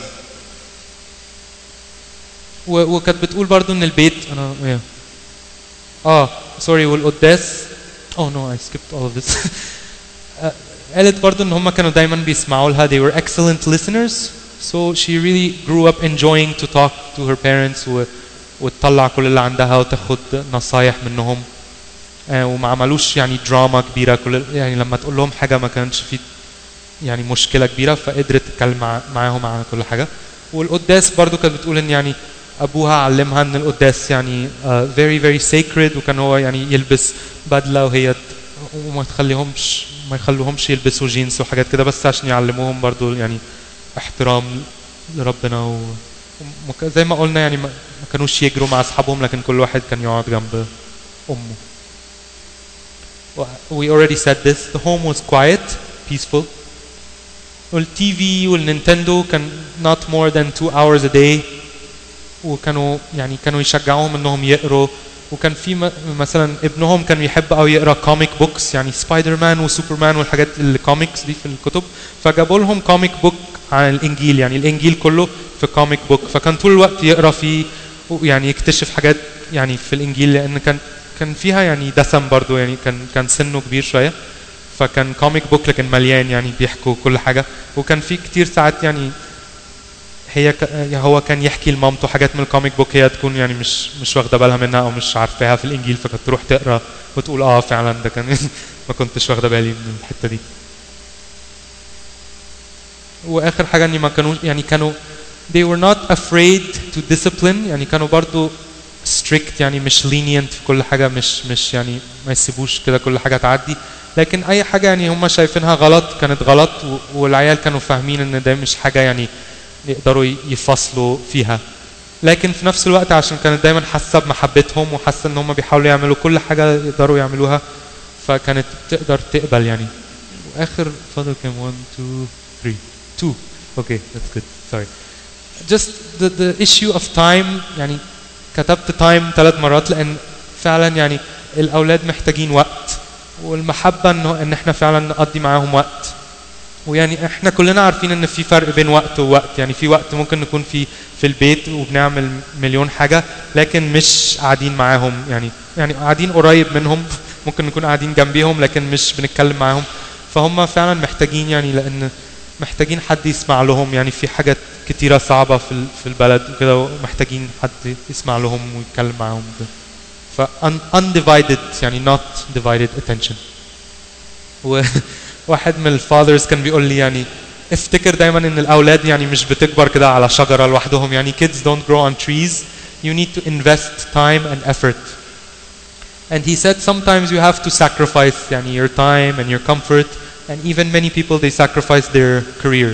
و- وكانت بتقول برضو ان البيت انا yeah. اه سوري والقداس oh no I skipped all of this آه، قالت برضو ان هم كانوا دايما بيسمعوا لها they were excellent listeners So she really grew up enjoying to talk to her parents و وتطلع كل اللي عندها وتاخد نصايح منهم آه، وما عملوش يعني دراما كبيره كل يعني لما تقول لهم حاجه ما كانش في يعني مشكله كبيره فقدرت تتكلم مع معاهم عن كل حاجه والقداس برضو كانت بتقول ان يعني ابوها علمها ان القداس يعني uh, very very sacred وكان هو يعني يلبس بدله وهي ت- وما تخليهمش ما يخلوهمش يلبسوا جينز وحاجات كده بس عشان يعلموهم برضو يعني احترام لربنا و وك- زي ما قلنا يعني ما ما كانوش يجروا مع اصحابهم لكن كل واحد كان يقعد جنب امه we already said this the home was quiet peaceful والتي في والنينتندو كان not more than two hours a day وكانوا يعني كانوا يشجعوهم انهم يقروا وكان في م- مثلا ابنهم كان يحب قوي يقرا كوميك بوكس يعني سبايدر مان وسوبرمان والحاجات الكوميكس دي في الكتب فجابوا لهم كوميك بوك عن الانجيل يعني الانجيل كله في كوميك بوك فكان طول الوقت يقرا فيه ويعني يكتشف حاجات يعني في الانجيل لان كان كان فيها يعني دسم برضو يعني كان كان سنه كبير شويه فكان كوميك بوك لكن مليان يعني بيحكوا كل حاجه وكان في كتير ساعات يعني هي ك... هو كان يحكي لمامته حاجات من الكوميك بوك هي تكون يعني مش مش واخده بالها منها او مش عارفاها في الانجيل فكانت تروح تقرا وتقول اه فعلا ده كان ما كنتش واخده بالي من الحته دي واخر حاجه اني ما كانوش يعني كانوا they were not afraid to discipline يعني كانوا برضو strict يعني مش lenient في كل حاجه مش مش يعني ما يسيبوش كده كل حاجه تعدي لكن اي حاجه يعني هم شايفينها غلط كانت غلط و- والعيال كانوا فاهمين ان ده مش حاجه يعني يقدروا ي- يفصلوا فيها لكن في نفس الوقت عشان كانت دايما حاسه بمحبتهم وحاسه ان هم بيحاولوا يعملوا كل حاجه يقدروا يعملوها فكانت تقدر تقبل يعني واخر فاضل كام 1 2 3 2 اوكي that's good sorry just the the issue of time يعني كتبت تايم ثلاث مرات لان فعلا يعني الاولاد محتاجين وقت والمحبه انه ان احنا فعلا نقضي معاهم وقت ويعني احنا كلنا عارفين ان في فرق بين وقت ووقت يعني في وقت ممكن نكون في في البيت وبنعمل مليون حاجه لكن مش قاعدين معاهم يعني يعني قاعدين قريب منهم ممكن نكون قاعدين جنبيهم لكن مش بنتكلم معاهم فهم فعلا محتاجين يعني لان محتاجين حد يسمع لهم يعني في حاجات كتيرة صعبة في ال- في البلد وكده ومحتاجين حد يسمع لهم ويتكلم معاهم وكده. ف un- undivided يعني not divided attention وواحد من الفاذرز كان بيقول لي يعني افتكر دايما ان الاولاد يعني مش بتكبر كده على شجرة لوحدهم يعني kids don't grow on trees you need to invest time and effort and he said sometimes you have to sacrifice يعني your time and your comfort and even many people they sacrifice their career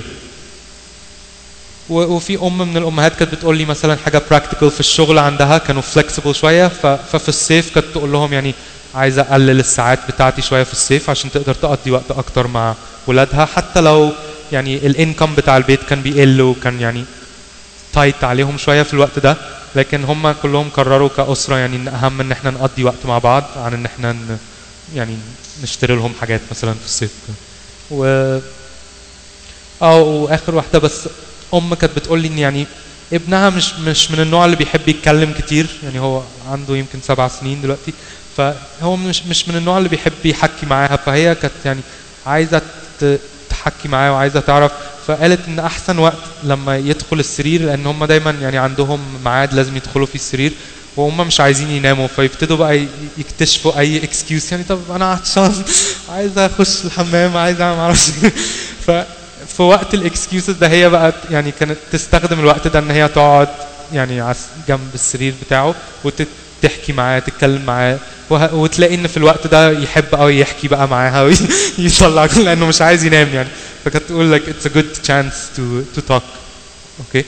و- وفي ام من الامهات كانت بتقول لي مثلا حاجه براكتيكال في الشغل عندها كانوا فلكسبل شويه ف- ففي الصيف كانت تقول لهم يعني عايزه اقلل الساعات بتاعتي شويه في الصيف عشان تقدر تقضي وقت اكتر مع ولادها حتى لو يعني الانكم بتاع البيت كان بيقل وكان يعني تايت عليهم شويه في الوقت ده لكن هم كلهم قرروا كاسره يعني ان اهم ان احنا نقضي وقت مع بعض عن ان احنا ن- يعني نشتري لهم حاجات مثلا في الصيف و اه واخر واحده بس ام كانت بتقول لي ان يعني ابنها مش مش من النوع اللي بيحب يتكلم كتير يعني هو عنده يمكن سبع سنين دلوقتي فهو مش مش من النوع اللي بيحب يحكي معاها فهي كانت يعني عايزه ت- تحكي معاه وعايزه تعرف فقالت ان احسن وقت لما يدخل السرير لان هم دايما يعني عندهم ميعاد لازم يدخلوا فيه السرير وهم مش عايزين يناموا فيبتدوا بقى ي- يكتشفوا اي اكسكيوز يعني طب انا عطشان عايز اخش الحمام عايز اعمل معرفش ف في وقت الاكسكيوزز ده هي بقى يعني كانت تستخدم الوقت ده ان هي تقعد يعني عس- جنب السرير بتاعه وتحكي معاه تتكلم معاه وه- وتلاقي ان في الوقت ده يحب قوي يحكي بقى معاها ويطلع لانه مش عايز ينام يعني فكانت تقول like it's a good chance to to talk okay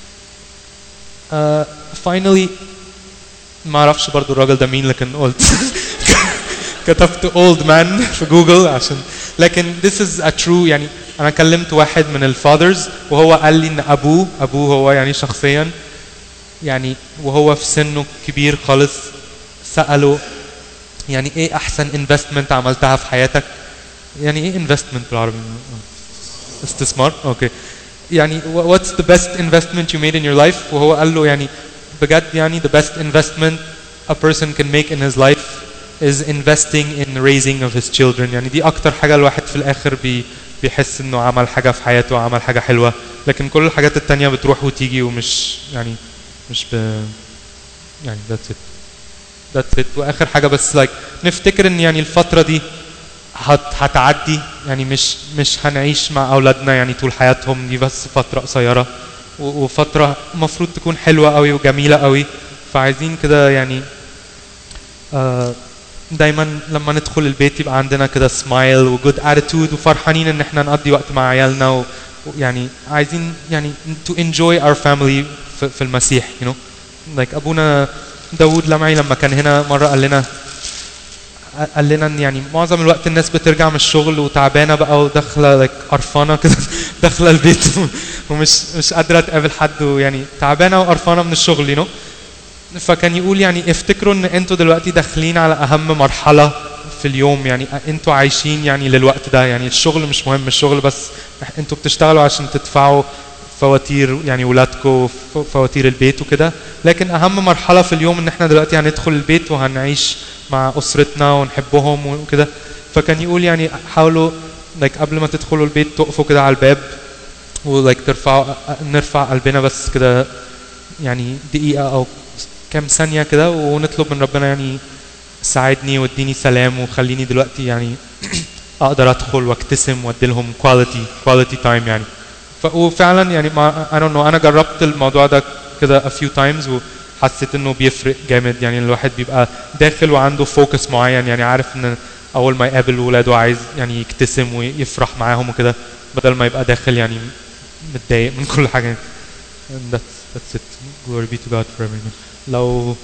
uh, finally ما اعرفش برضو الراجل ده مين لكن قلت كتبت old man في جوجل عشان لكن this is a true يعني انا كلمت واحد من الفاذرز وهو قال لي ان ابوه ابوه هو يعني شخصيا يعني وهو في سنه كبير خالص سأله يعني ايه احسن انفستمنت عملتها في حياتك يعني ايه انفستمنت بالعربي استثمار اوكي يعني wha- what's the best investment you made in your life وهو قال له يعني بجد يعني the best investment a person can make in his life is investing in raising of his children يعني دي اكتر حاجه الواحد في الاخر بي بيحس انه عمل حاجه في حياته عمل حاجه حلوه لكن كل الحاجات التانية بتروح وتيجي ومش يعني مش ب يعني that's it that's it واخر حاجه بس like نفتكر ان يعني الفتره دي هت هتعدي يعني مش مش هنعيش مع اولادنا يعني طول حياتهم دي بس فتره قصيره و- وفتره المفروض تكون حلوه قوي وجميله قوي فعايزين كده يعني آه دايما لما ندخل البيت يبقى عندنا كده سمايل وجود اتيتود وفرحانين ان احنا نقضي وقت مع عيالنا و- ويعني عايزين يعني to enjoy our family في, في المسيح you know like ابونا داوود لمعي لما كان هنا مره قال لنا قال لنا ان يعني معظم الوقت الناس بترجع من الشغل وتعبانه بقى وداخله like قرفانه كده داخله البيت ومش مش قادره تقابل حد ويعني تعبانه وقرفانه من الشغل you know فكان يقول يعني افتكروا ان انتوا دلوقتي داخلين على اهم مرحله في اليوم يعني انتوا عايشين يعني للوقت ده يعني الشغل مش مهم الشغل بس انتوا بتشتغلوا عشان تدفعوا فواتير يعني ولادكم فواتير البيت وكده لكن اهم مرحله في اليوم ان احنا دلوقتي هندخل البيت وهنعيش مع اسرتنا ونحبهم وكده فكان يقول يعني حاولوا like قبل ما تدخلوا البيت تقفوا كده على الباب ولايك ترفعوا نرفع قلبنا بس كده يعني دقيقه او كام ثانيه كده ونطلب من ربنا يعني ساعدني واديني سلام وخليني دلوقتي يعني اقدر ادخل واكتسم وادي لهم كواليتي كواليتي تايم يعني ف وفعلا يعني ما I don't know انا جربت الموضوع ده كده a few times وحسيت انه بيفرق جامد يعني الواحد بيبقى داخل وعنده فوكس معين يعني عارف ان اول ما يقابل ولاده عايز يعني يكتسم ويفرح معاهم وكده بدل ما يبقى داخل يعني متضايق من كل حاجه And that's that's it glory be to God for everything لو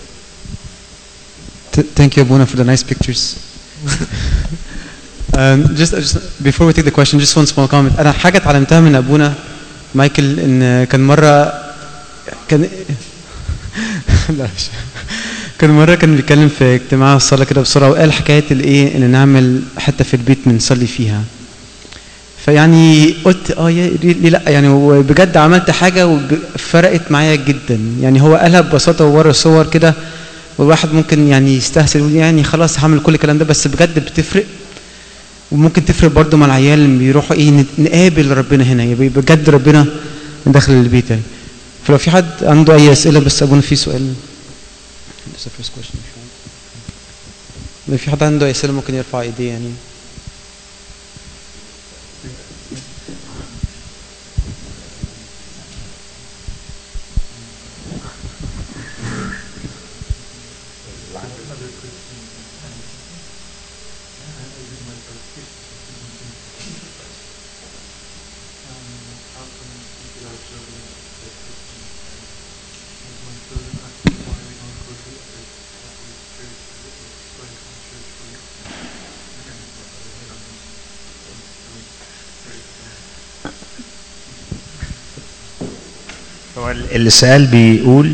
Th- Thank you, Abuna, for the nice pictures. um, just, just before we take the question, just one small comment. أنا حاجة اتعلمتها من أبونا مايكل إن كان مرة كان لا مش كان مرة كان بيتكلم في اجتماع الصلاة كده بسرعة وقال حكاية الإيه إن نعمل حتة في البيت بنصلي فيها. فيعني قلت اه يا- ليه ليه لا يعني وبجد عملت حاجة وفرقت معايا جدا يعني هو قالها ببساطة وورا صور كده والواحد ممكن يعني يستهزئ يقول يعني خلاص هعمل كل الكلام ده بس بجد بتفرق وممكن تفرق برضو مع العيال اللي بيروحوا ايه نت- نقابل ربنا هنا يبقى بجد ربنا داخل البيت يعني فلو في حد عنده اي اسئله بس ابونا في سؤال That's the first question. لو في حد عنده اي اسئله ممكن يرفع ايديه يعني هو ال- السؤال بيقول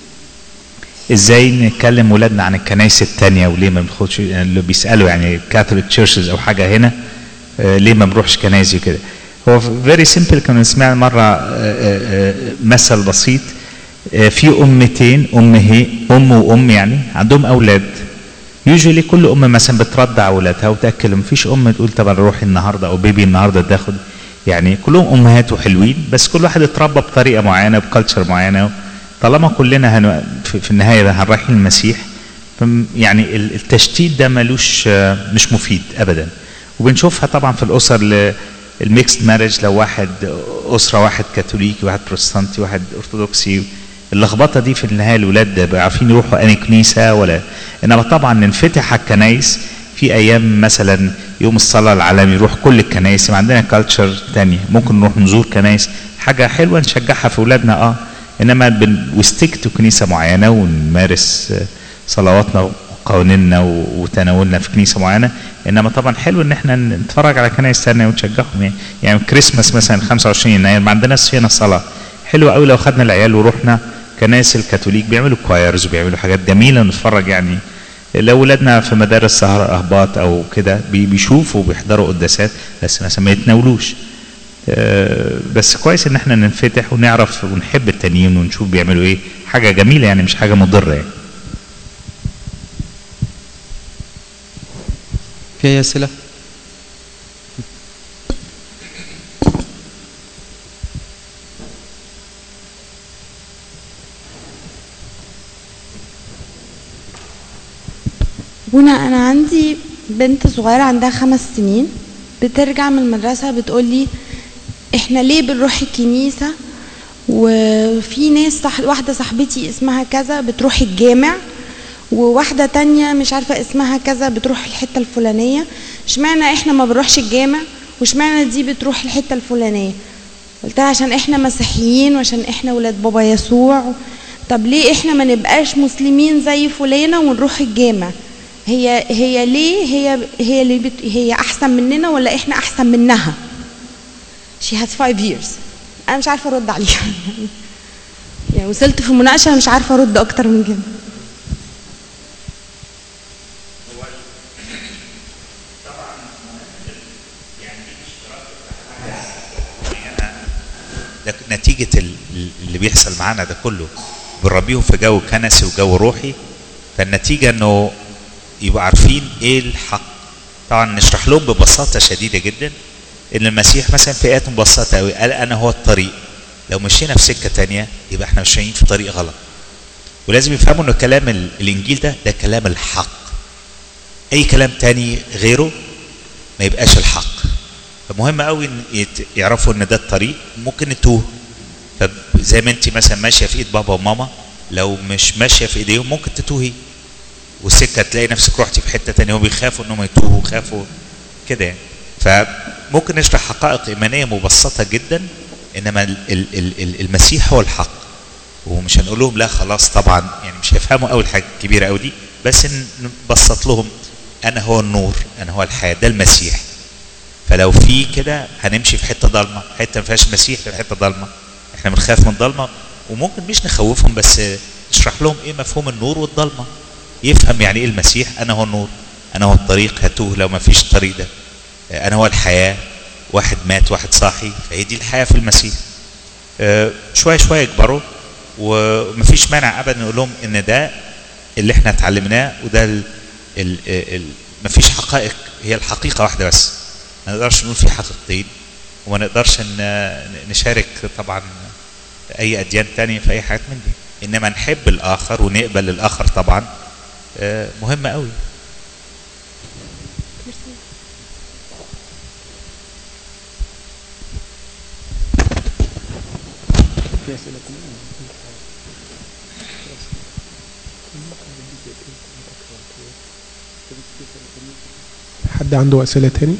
ازاي نتكلم ولادنا عن الكنائس التانية وليه ما بناخدش اللي بيسألوا يعني كاثوليك تشيرشز او حاجة هنا آه، ليه ما بنروحش كنائس كده هو فيري سيمبل كنا سمعنا مرة آه، آه، آه، مثل بسيط آه، في أمتين أم هي أم وأم يعني عندهم أولاد يوجولي كل أم مثلا بترضع أولادها وتأكل مفيش أم تقول طب أنا روحي النهاردة أو بيبي النهاردة تاخد يعني كلهم أمهات وحلوين بس كل واحد اتربى بطريقة معينة بكالتشر معينة طالما كلنا هن في في النهاية ده هنرايحين المسيح فم- يعني ال- التشتيت ده ملوش آه، مش مفيد أبدا وبنشوفها طبعا في الأسر ل- الميكست مارج لو واحد أسرة واحد كاثوليكي واحد بروتستانتي واحد أرثوذكسي اللخبطه دي في النهايه الولاد بقى عارفين يروحوا انهي كنيسه ولا انما طبعا ننفتح على الكنايس في ايام مثلا يوم الصلاه العالمي يروح كل الكنايس يبقى عندنا كالتشر تانية ممكن نروح نزور كنايس حاجه حلوه نشجعها في اولادنا اه انما بن وستيك تو كنيسه معينه ونمارس آه، صلواتنا وقوانيننا و- وتناولنا في كنيسه معينه انما طبعا حلو ان احنا نتفرج على كنايس تانية ونشجعهم يعني يعني كريسماس مثلا 25 يناير ما عندناش هنا صلاه حلو قوي لو خدنا العيال ورحنا كنايس الكاثوليك بيعملوا كوايرز وبيعملوا حاجات جميله نتفرج يعني لو ولادنا في مدارس سهر اهباط او كده بي- بيشوفوا وبيحضروا قداسات بس مثلا ما يتناولوش آه، بس كويس ان احنا ننفتح ونعرف ونحب التانيين ونشوف بيعملوا ايه حاجه جميله يعني مش حاجه مضره يعني في اي اسئله بونا انا عندي بنت صغيره عندها خمس سنين بترجع من المدرسه بتقولي احنا ليه بنروح الكنيسه وفي ناس صح واحده صاحبتي اسمها كذا بتروح الجامع وواحده تانية مش عارفه اسمها كذا بتروح الحته الفلانيه اشمعنى احنا ما بنروحش الجامع واشمعنى دي بتروح الحته الفلانيه قلت لها عشان احنا مسيحيين وعشان احنا ولاد بابا يسوع طب ليه احنا ما نبقاش مسلمين زي فلانه ونروح الجامع هي هي ليه هي هي اللي بت هي احسن مننا ولا احنا احسن منها she has five years انا مش عارفه ارد عليها يعني وصلت في المناقشه مش عارفه ارد اكتر من كده ده نتيجة ال- اللي بيحصل معانا ده كله بنربيهم في جو كنسي وجو روحي فالنتيجة انه يبقوا عارفين ايه الحق طبعا نشرح لهم ببساطة شديدة جدا ان المسيح مثلا في آيات مبسطة قوي قال انا هو الطريق لو مشينا في سكة تانية يبقى احنا ماشيين في طريق غلط ولازم يفهموا ان كلام ال- الانجيل ده ده كلام الحق اي كلام تاني غيره ما يبقاش الحق فمهم قوي ان يت- يعرفوا ان ده الطريق ممكن نتوه فزي ما انت مثلا ماشيه في ايد بابا وماما لو مش ماشيه في ايديهم ممكن تتوهي والسكه تلاقي نفسك رحتي في حته تانية وبيخافوا انهم يتوهوا وخافوا كده يعني فممكن نشرح حقائق ايمانيه مبسطه جدا انما ال- ال- ال- ال- المسيح هو الحق ومش هنقول لهم لا خلاص طبعا يعني مش هيفهموا اول حاجه كبيره قوي دي بس ن- نبسط لهم انا هو النور انا هو الحياه ده المسيح فلو في كده هنمشي في حته ضلمه حته ما فيهاش مسيح في حته ضلمه احنا بنخاف من الضلمه وممكن مش نخوفهم بس نشرح لهم ايه مفهوم النور والضلمه يفهم يعني ايه المسيح انا هو النور انا هو الطريق هتوه لو ما فيش الطريق ده انا هو الحياه واحد مات واحد صاحي فهي دي الحياه في المسيح آه، شويه شويه يكبروا ومفيش مانع ابدا نقول لهم ان ده اللي احنا اتعلمناه وده ال ال ال مفيش حقائق هي الحقيقه واحده بس ما نقدرش نقول في حقيقتين وما نقدرش ن- نشارك طبعا اي اديان تانية في اي حاجات من دي انما نحب الاخر ونقبل الاخر طبعا آه، مهم قوي حد عنده اسئله تاني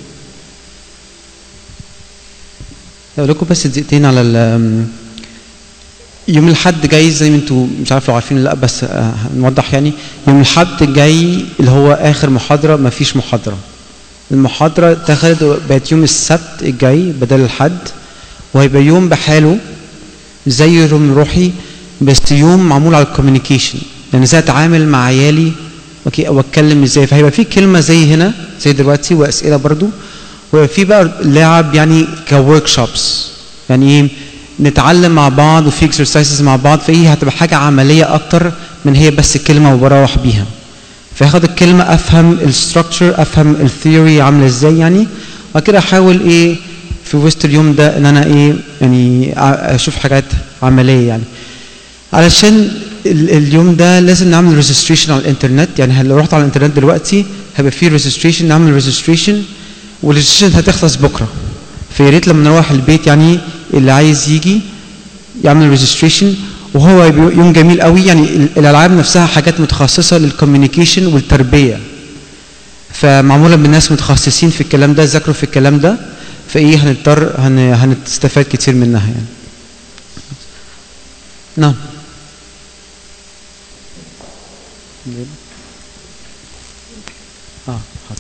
اقول لكم بس دقيقتين على ال- يوم الحد جاي زي ما انتوا مش عارف لو عارفين ولا لا بس آه، هنوضح يعني يوم الحد الجاي اللي هو اخر محاضره ما فيش محاضره المحاضره اتخذت بقت يوم السبت الجاي بدل الحد وهيبقى يوم بحاله زي يوم روحي بس يوم معمول على الكوميونيكيشن يعني ازاي اتعامل مع عيالي اوكي او اتكلم ازاي فهيبقى في كلمه زي هنا زي دلوقتي واسئله برضو وفي بقى لعب يعني كورك شوبس يعني ايه نتعلم مع بعض وفي اكسرسايزز مع بعض فهي هتبقى حاجه عمليه اكتر من هي بس كلمه وبروح بيها فاخد الكلمه افهم الستراكشر افهم الثيوري عامله ازاي يعني وبعد كده احاول ايه في وسط اليوم ده ان انا ايه يعني ع- اشوف حاجات عمليه يعني علشان ال- اليوم ده لازم نعمل ريجستريشن على الانترنت يعني لو رحت على الانترنت دلوقتي هيبقى فيه ريجستريشن نعمل ريجستريشن والريجستريشن هتخلص بكره فيا ريت لما نروح البيت يعني اللي عايز يجي يعمل ريجستريشن وهو يبقى يوم جميل قوي يعني ال- الالعاب نفسها حاجات متخصصه للكوميونيكيشن والتربيه فمعموله بالناس متخصصين في الكلام ده ذاكروا في الكلام ده فايه هنضطر هن هنستفاد كتير منها يعني نعم اه حاضر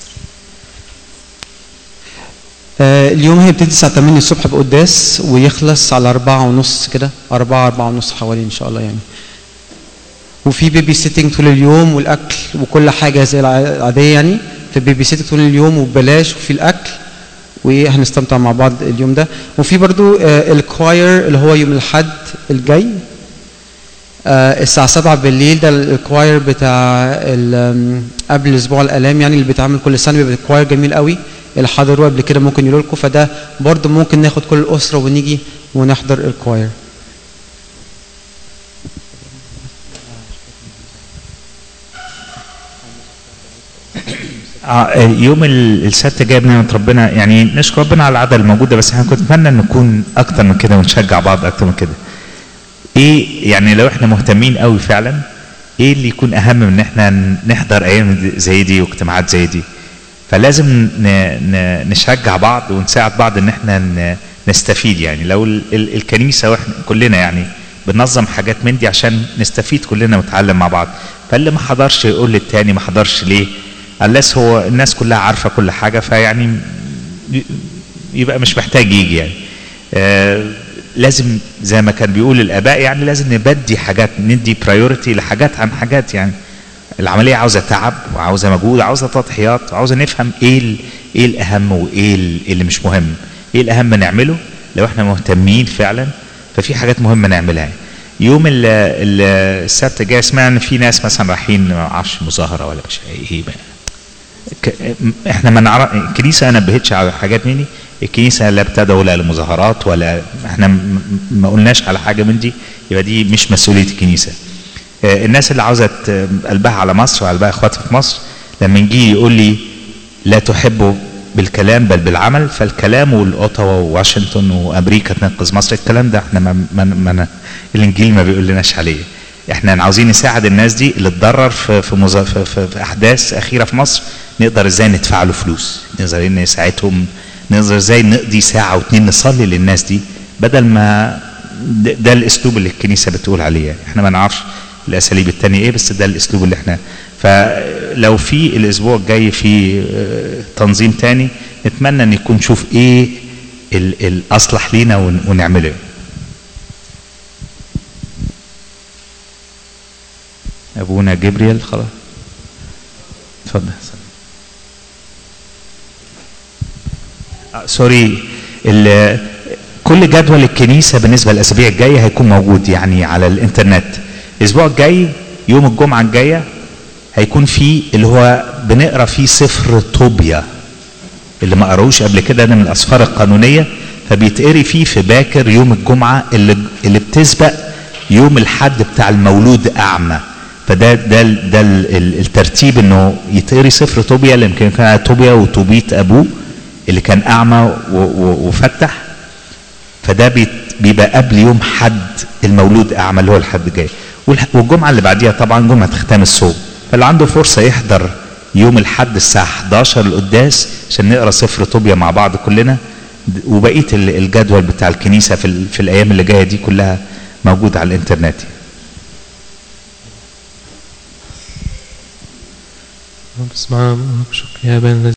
آه اليوم هيبتدي الساعة 8 الصبح بقداس ويخلص على أربعة ونص كده أربعة أربعة ونص حوالي إن شاء الله يعني وفي بيبي سيتنج طول اليوم والأكل وكل حاجة زي الع- العادية يعني في بيبي سيتنج طول اليوم وببلاش وفي الأكل وهنستمتع مع بعض اليوم ده وفي برضو آه الكواير اللي هو يوم الحد الجاي آه، الساعة 7 بالليل ده الكواير بتاع ال- آم، قبل اسبوع الالام يعني اللي بيتعمل كل سنة بيبقى كواير جميل قوي اللي حضروه قبل كده ممكن يقولوا لكم فده برضه ممكن ناخد كل الأسرة ونيجي ونحضر الكواير آه يوم ال- السبت جاي بنعمة ربنا يعني نشكر ربنا على العدد الموجودة بس احنا كنت اتمنى ان نكون اكتر من كده ونشجع بعض اكتر من كده. ايه يعني لو احنا مهتمين قوي فعلا ايه اللي يكون اهم من ان احنا ن- نحضر ايام دي- زي دي واجتماعات زي دي فلازم ن ن نشجع بعض ونساعد بعض ان احنا ن نستفيد يعني لو ال ال الكنيسه واحنا كلنا يعني بننظم حاجات من دي عشان نستفيد كلنا ونتعلم مع بعض فاللي ما حضرش يقول للتاني ما حضرش ليه unless هو الناس كلها عارفه كل حاجه فيعني ي- يبقى مش محتاج يجي يعني آه لازم زي ما كان بيقول الاباء يعني لازم نبدي حاجات ندي برايورتي لحاجات عن حاجات يعني العمليه عاوزه تعب وعاوزه مجهود وعاوزه تضحيات وعاوزه نفهم ايه ال- ايه الاهم وايه ال- اللي مش مهم ايه الاهم نعمله لو احنا مهتمين فعلا ففي حاجات مهمه نعملها يوم ال- ال- السبت الجاي سمعنا ان في ناس مثلا رايحين ما اعرفش مظاهره ولا مش ايه بقى ك- احنا ما نعرف الكنيسه ما نبهتش على حاجات من دي الكنيسه لا بتدعو لا لمظاهرات ولا احنا م- م- ما قلناش على حاجه من دي يبقى دي مش مسؤوليه الكنيسه آه، الناس اللي عاوزه ت- قلبها على مصر وقلبها اخواتها في مصر لما يجي يقول لي لا تحبوا بالكلام بل بالعمل فالكلام والاوتاوا وواشنطن وامريكا تنقذ مصر الكلام ده احنا ما ما ما الانجيل ما بيقول لناش عليه احنا عاوزين نساعد الناس دي اللي اتضرر في في, مزا... في, في, في احداث اخيره في مصر نقدر ازاي ندفع له فلوس نقدر نساعدهم نقدر ازاي نقضي ساعه واتنين نصلي للناس دي بدل ما ده, ده الاسلوب اللي الكنيسه بتقول عليه يعني. احنا ما نعرفش الاساليب التانية ايه بس ده الاسلوب اللي احنا فلو في الاسبوع الجاي في آه، تنظيم تاني نتمنى ان يكون نشوف ايه ال- الاصلح لينا ون- ونعمله ابونا جبريل خلاص اتفضل آه، سوري ال- كل جدول الكنيسه بالنسبه للاسابيع الجايه هيكون موجود يعني على الانترنت الاسبوع الجاي يوم الجمعه الجايه هيكون في اللي هو بنقرا فيه سفر طوبيا اللي ما قروش قبل كده ده من الاسفار القانونيه فبيتقري فيه في باكر يوم الجمعه اللي اللي بتسبق يوم الحد بتاع المولود اعمى فده ده ال- ده ال- ال- الترتيب انه يتقري سفر طوبيا اللي يمكن كان طوبيا وطوبيت ابوه اللي كان اعمى و- و- وفتح فده بيت- بيبقى قبل يوم حد المولود اعمى اللي هو الحد الجاي والح- والجمعه اللي بعديها طبعا جمعه ختام الصوم فاللي عنده فرصه يحضر يوم الحد الساعه 11 القداس عشان نقرا سفر طوبيا مع بعض كلنا د- وبقيه ال- الجدول بتاع الكنيسه في, ال- في الايام اللي جايه دي كلها موجوده على الانترنت رب اسمعنا شكر يا بان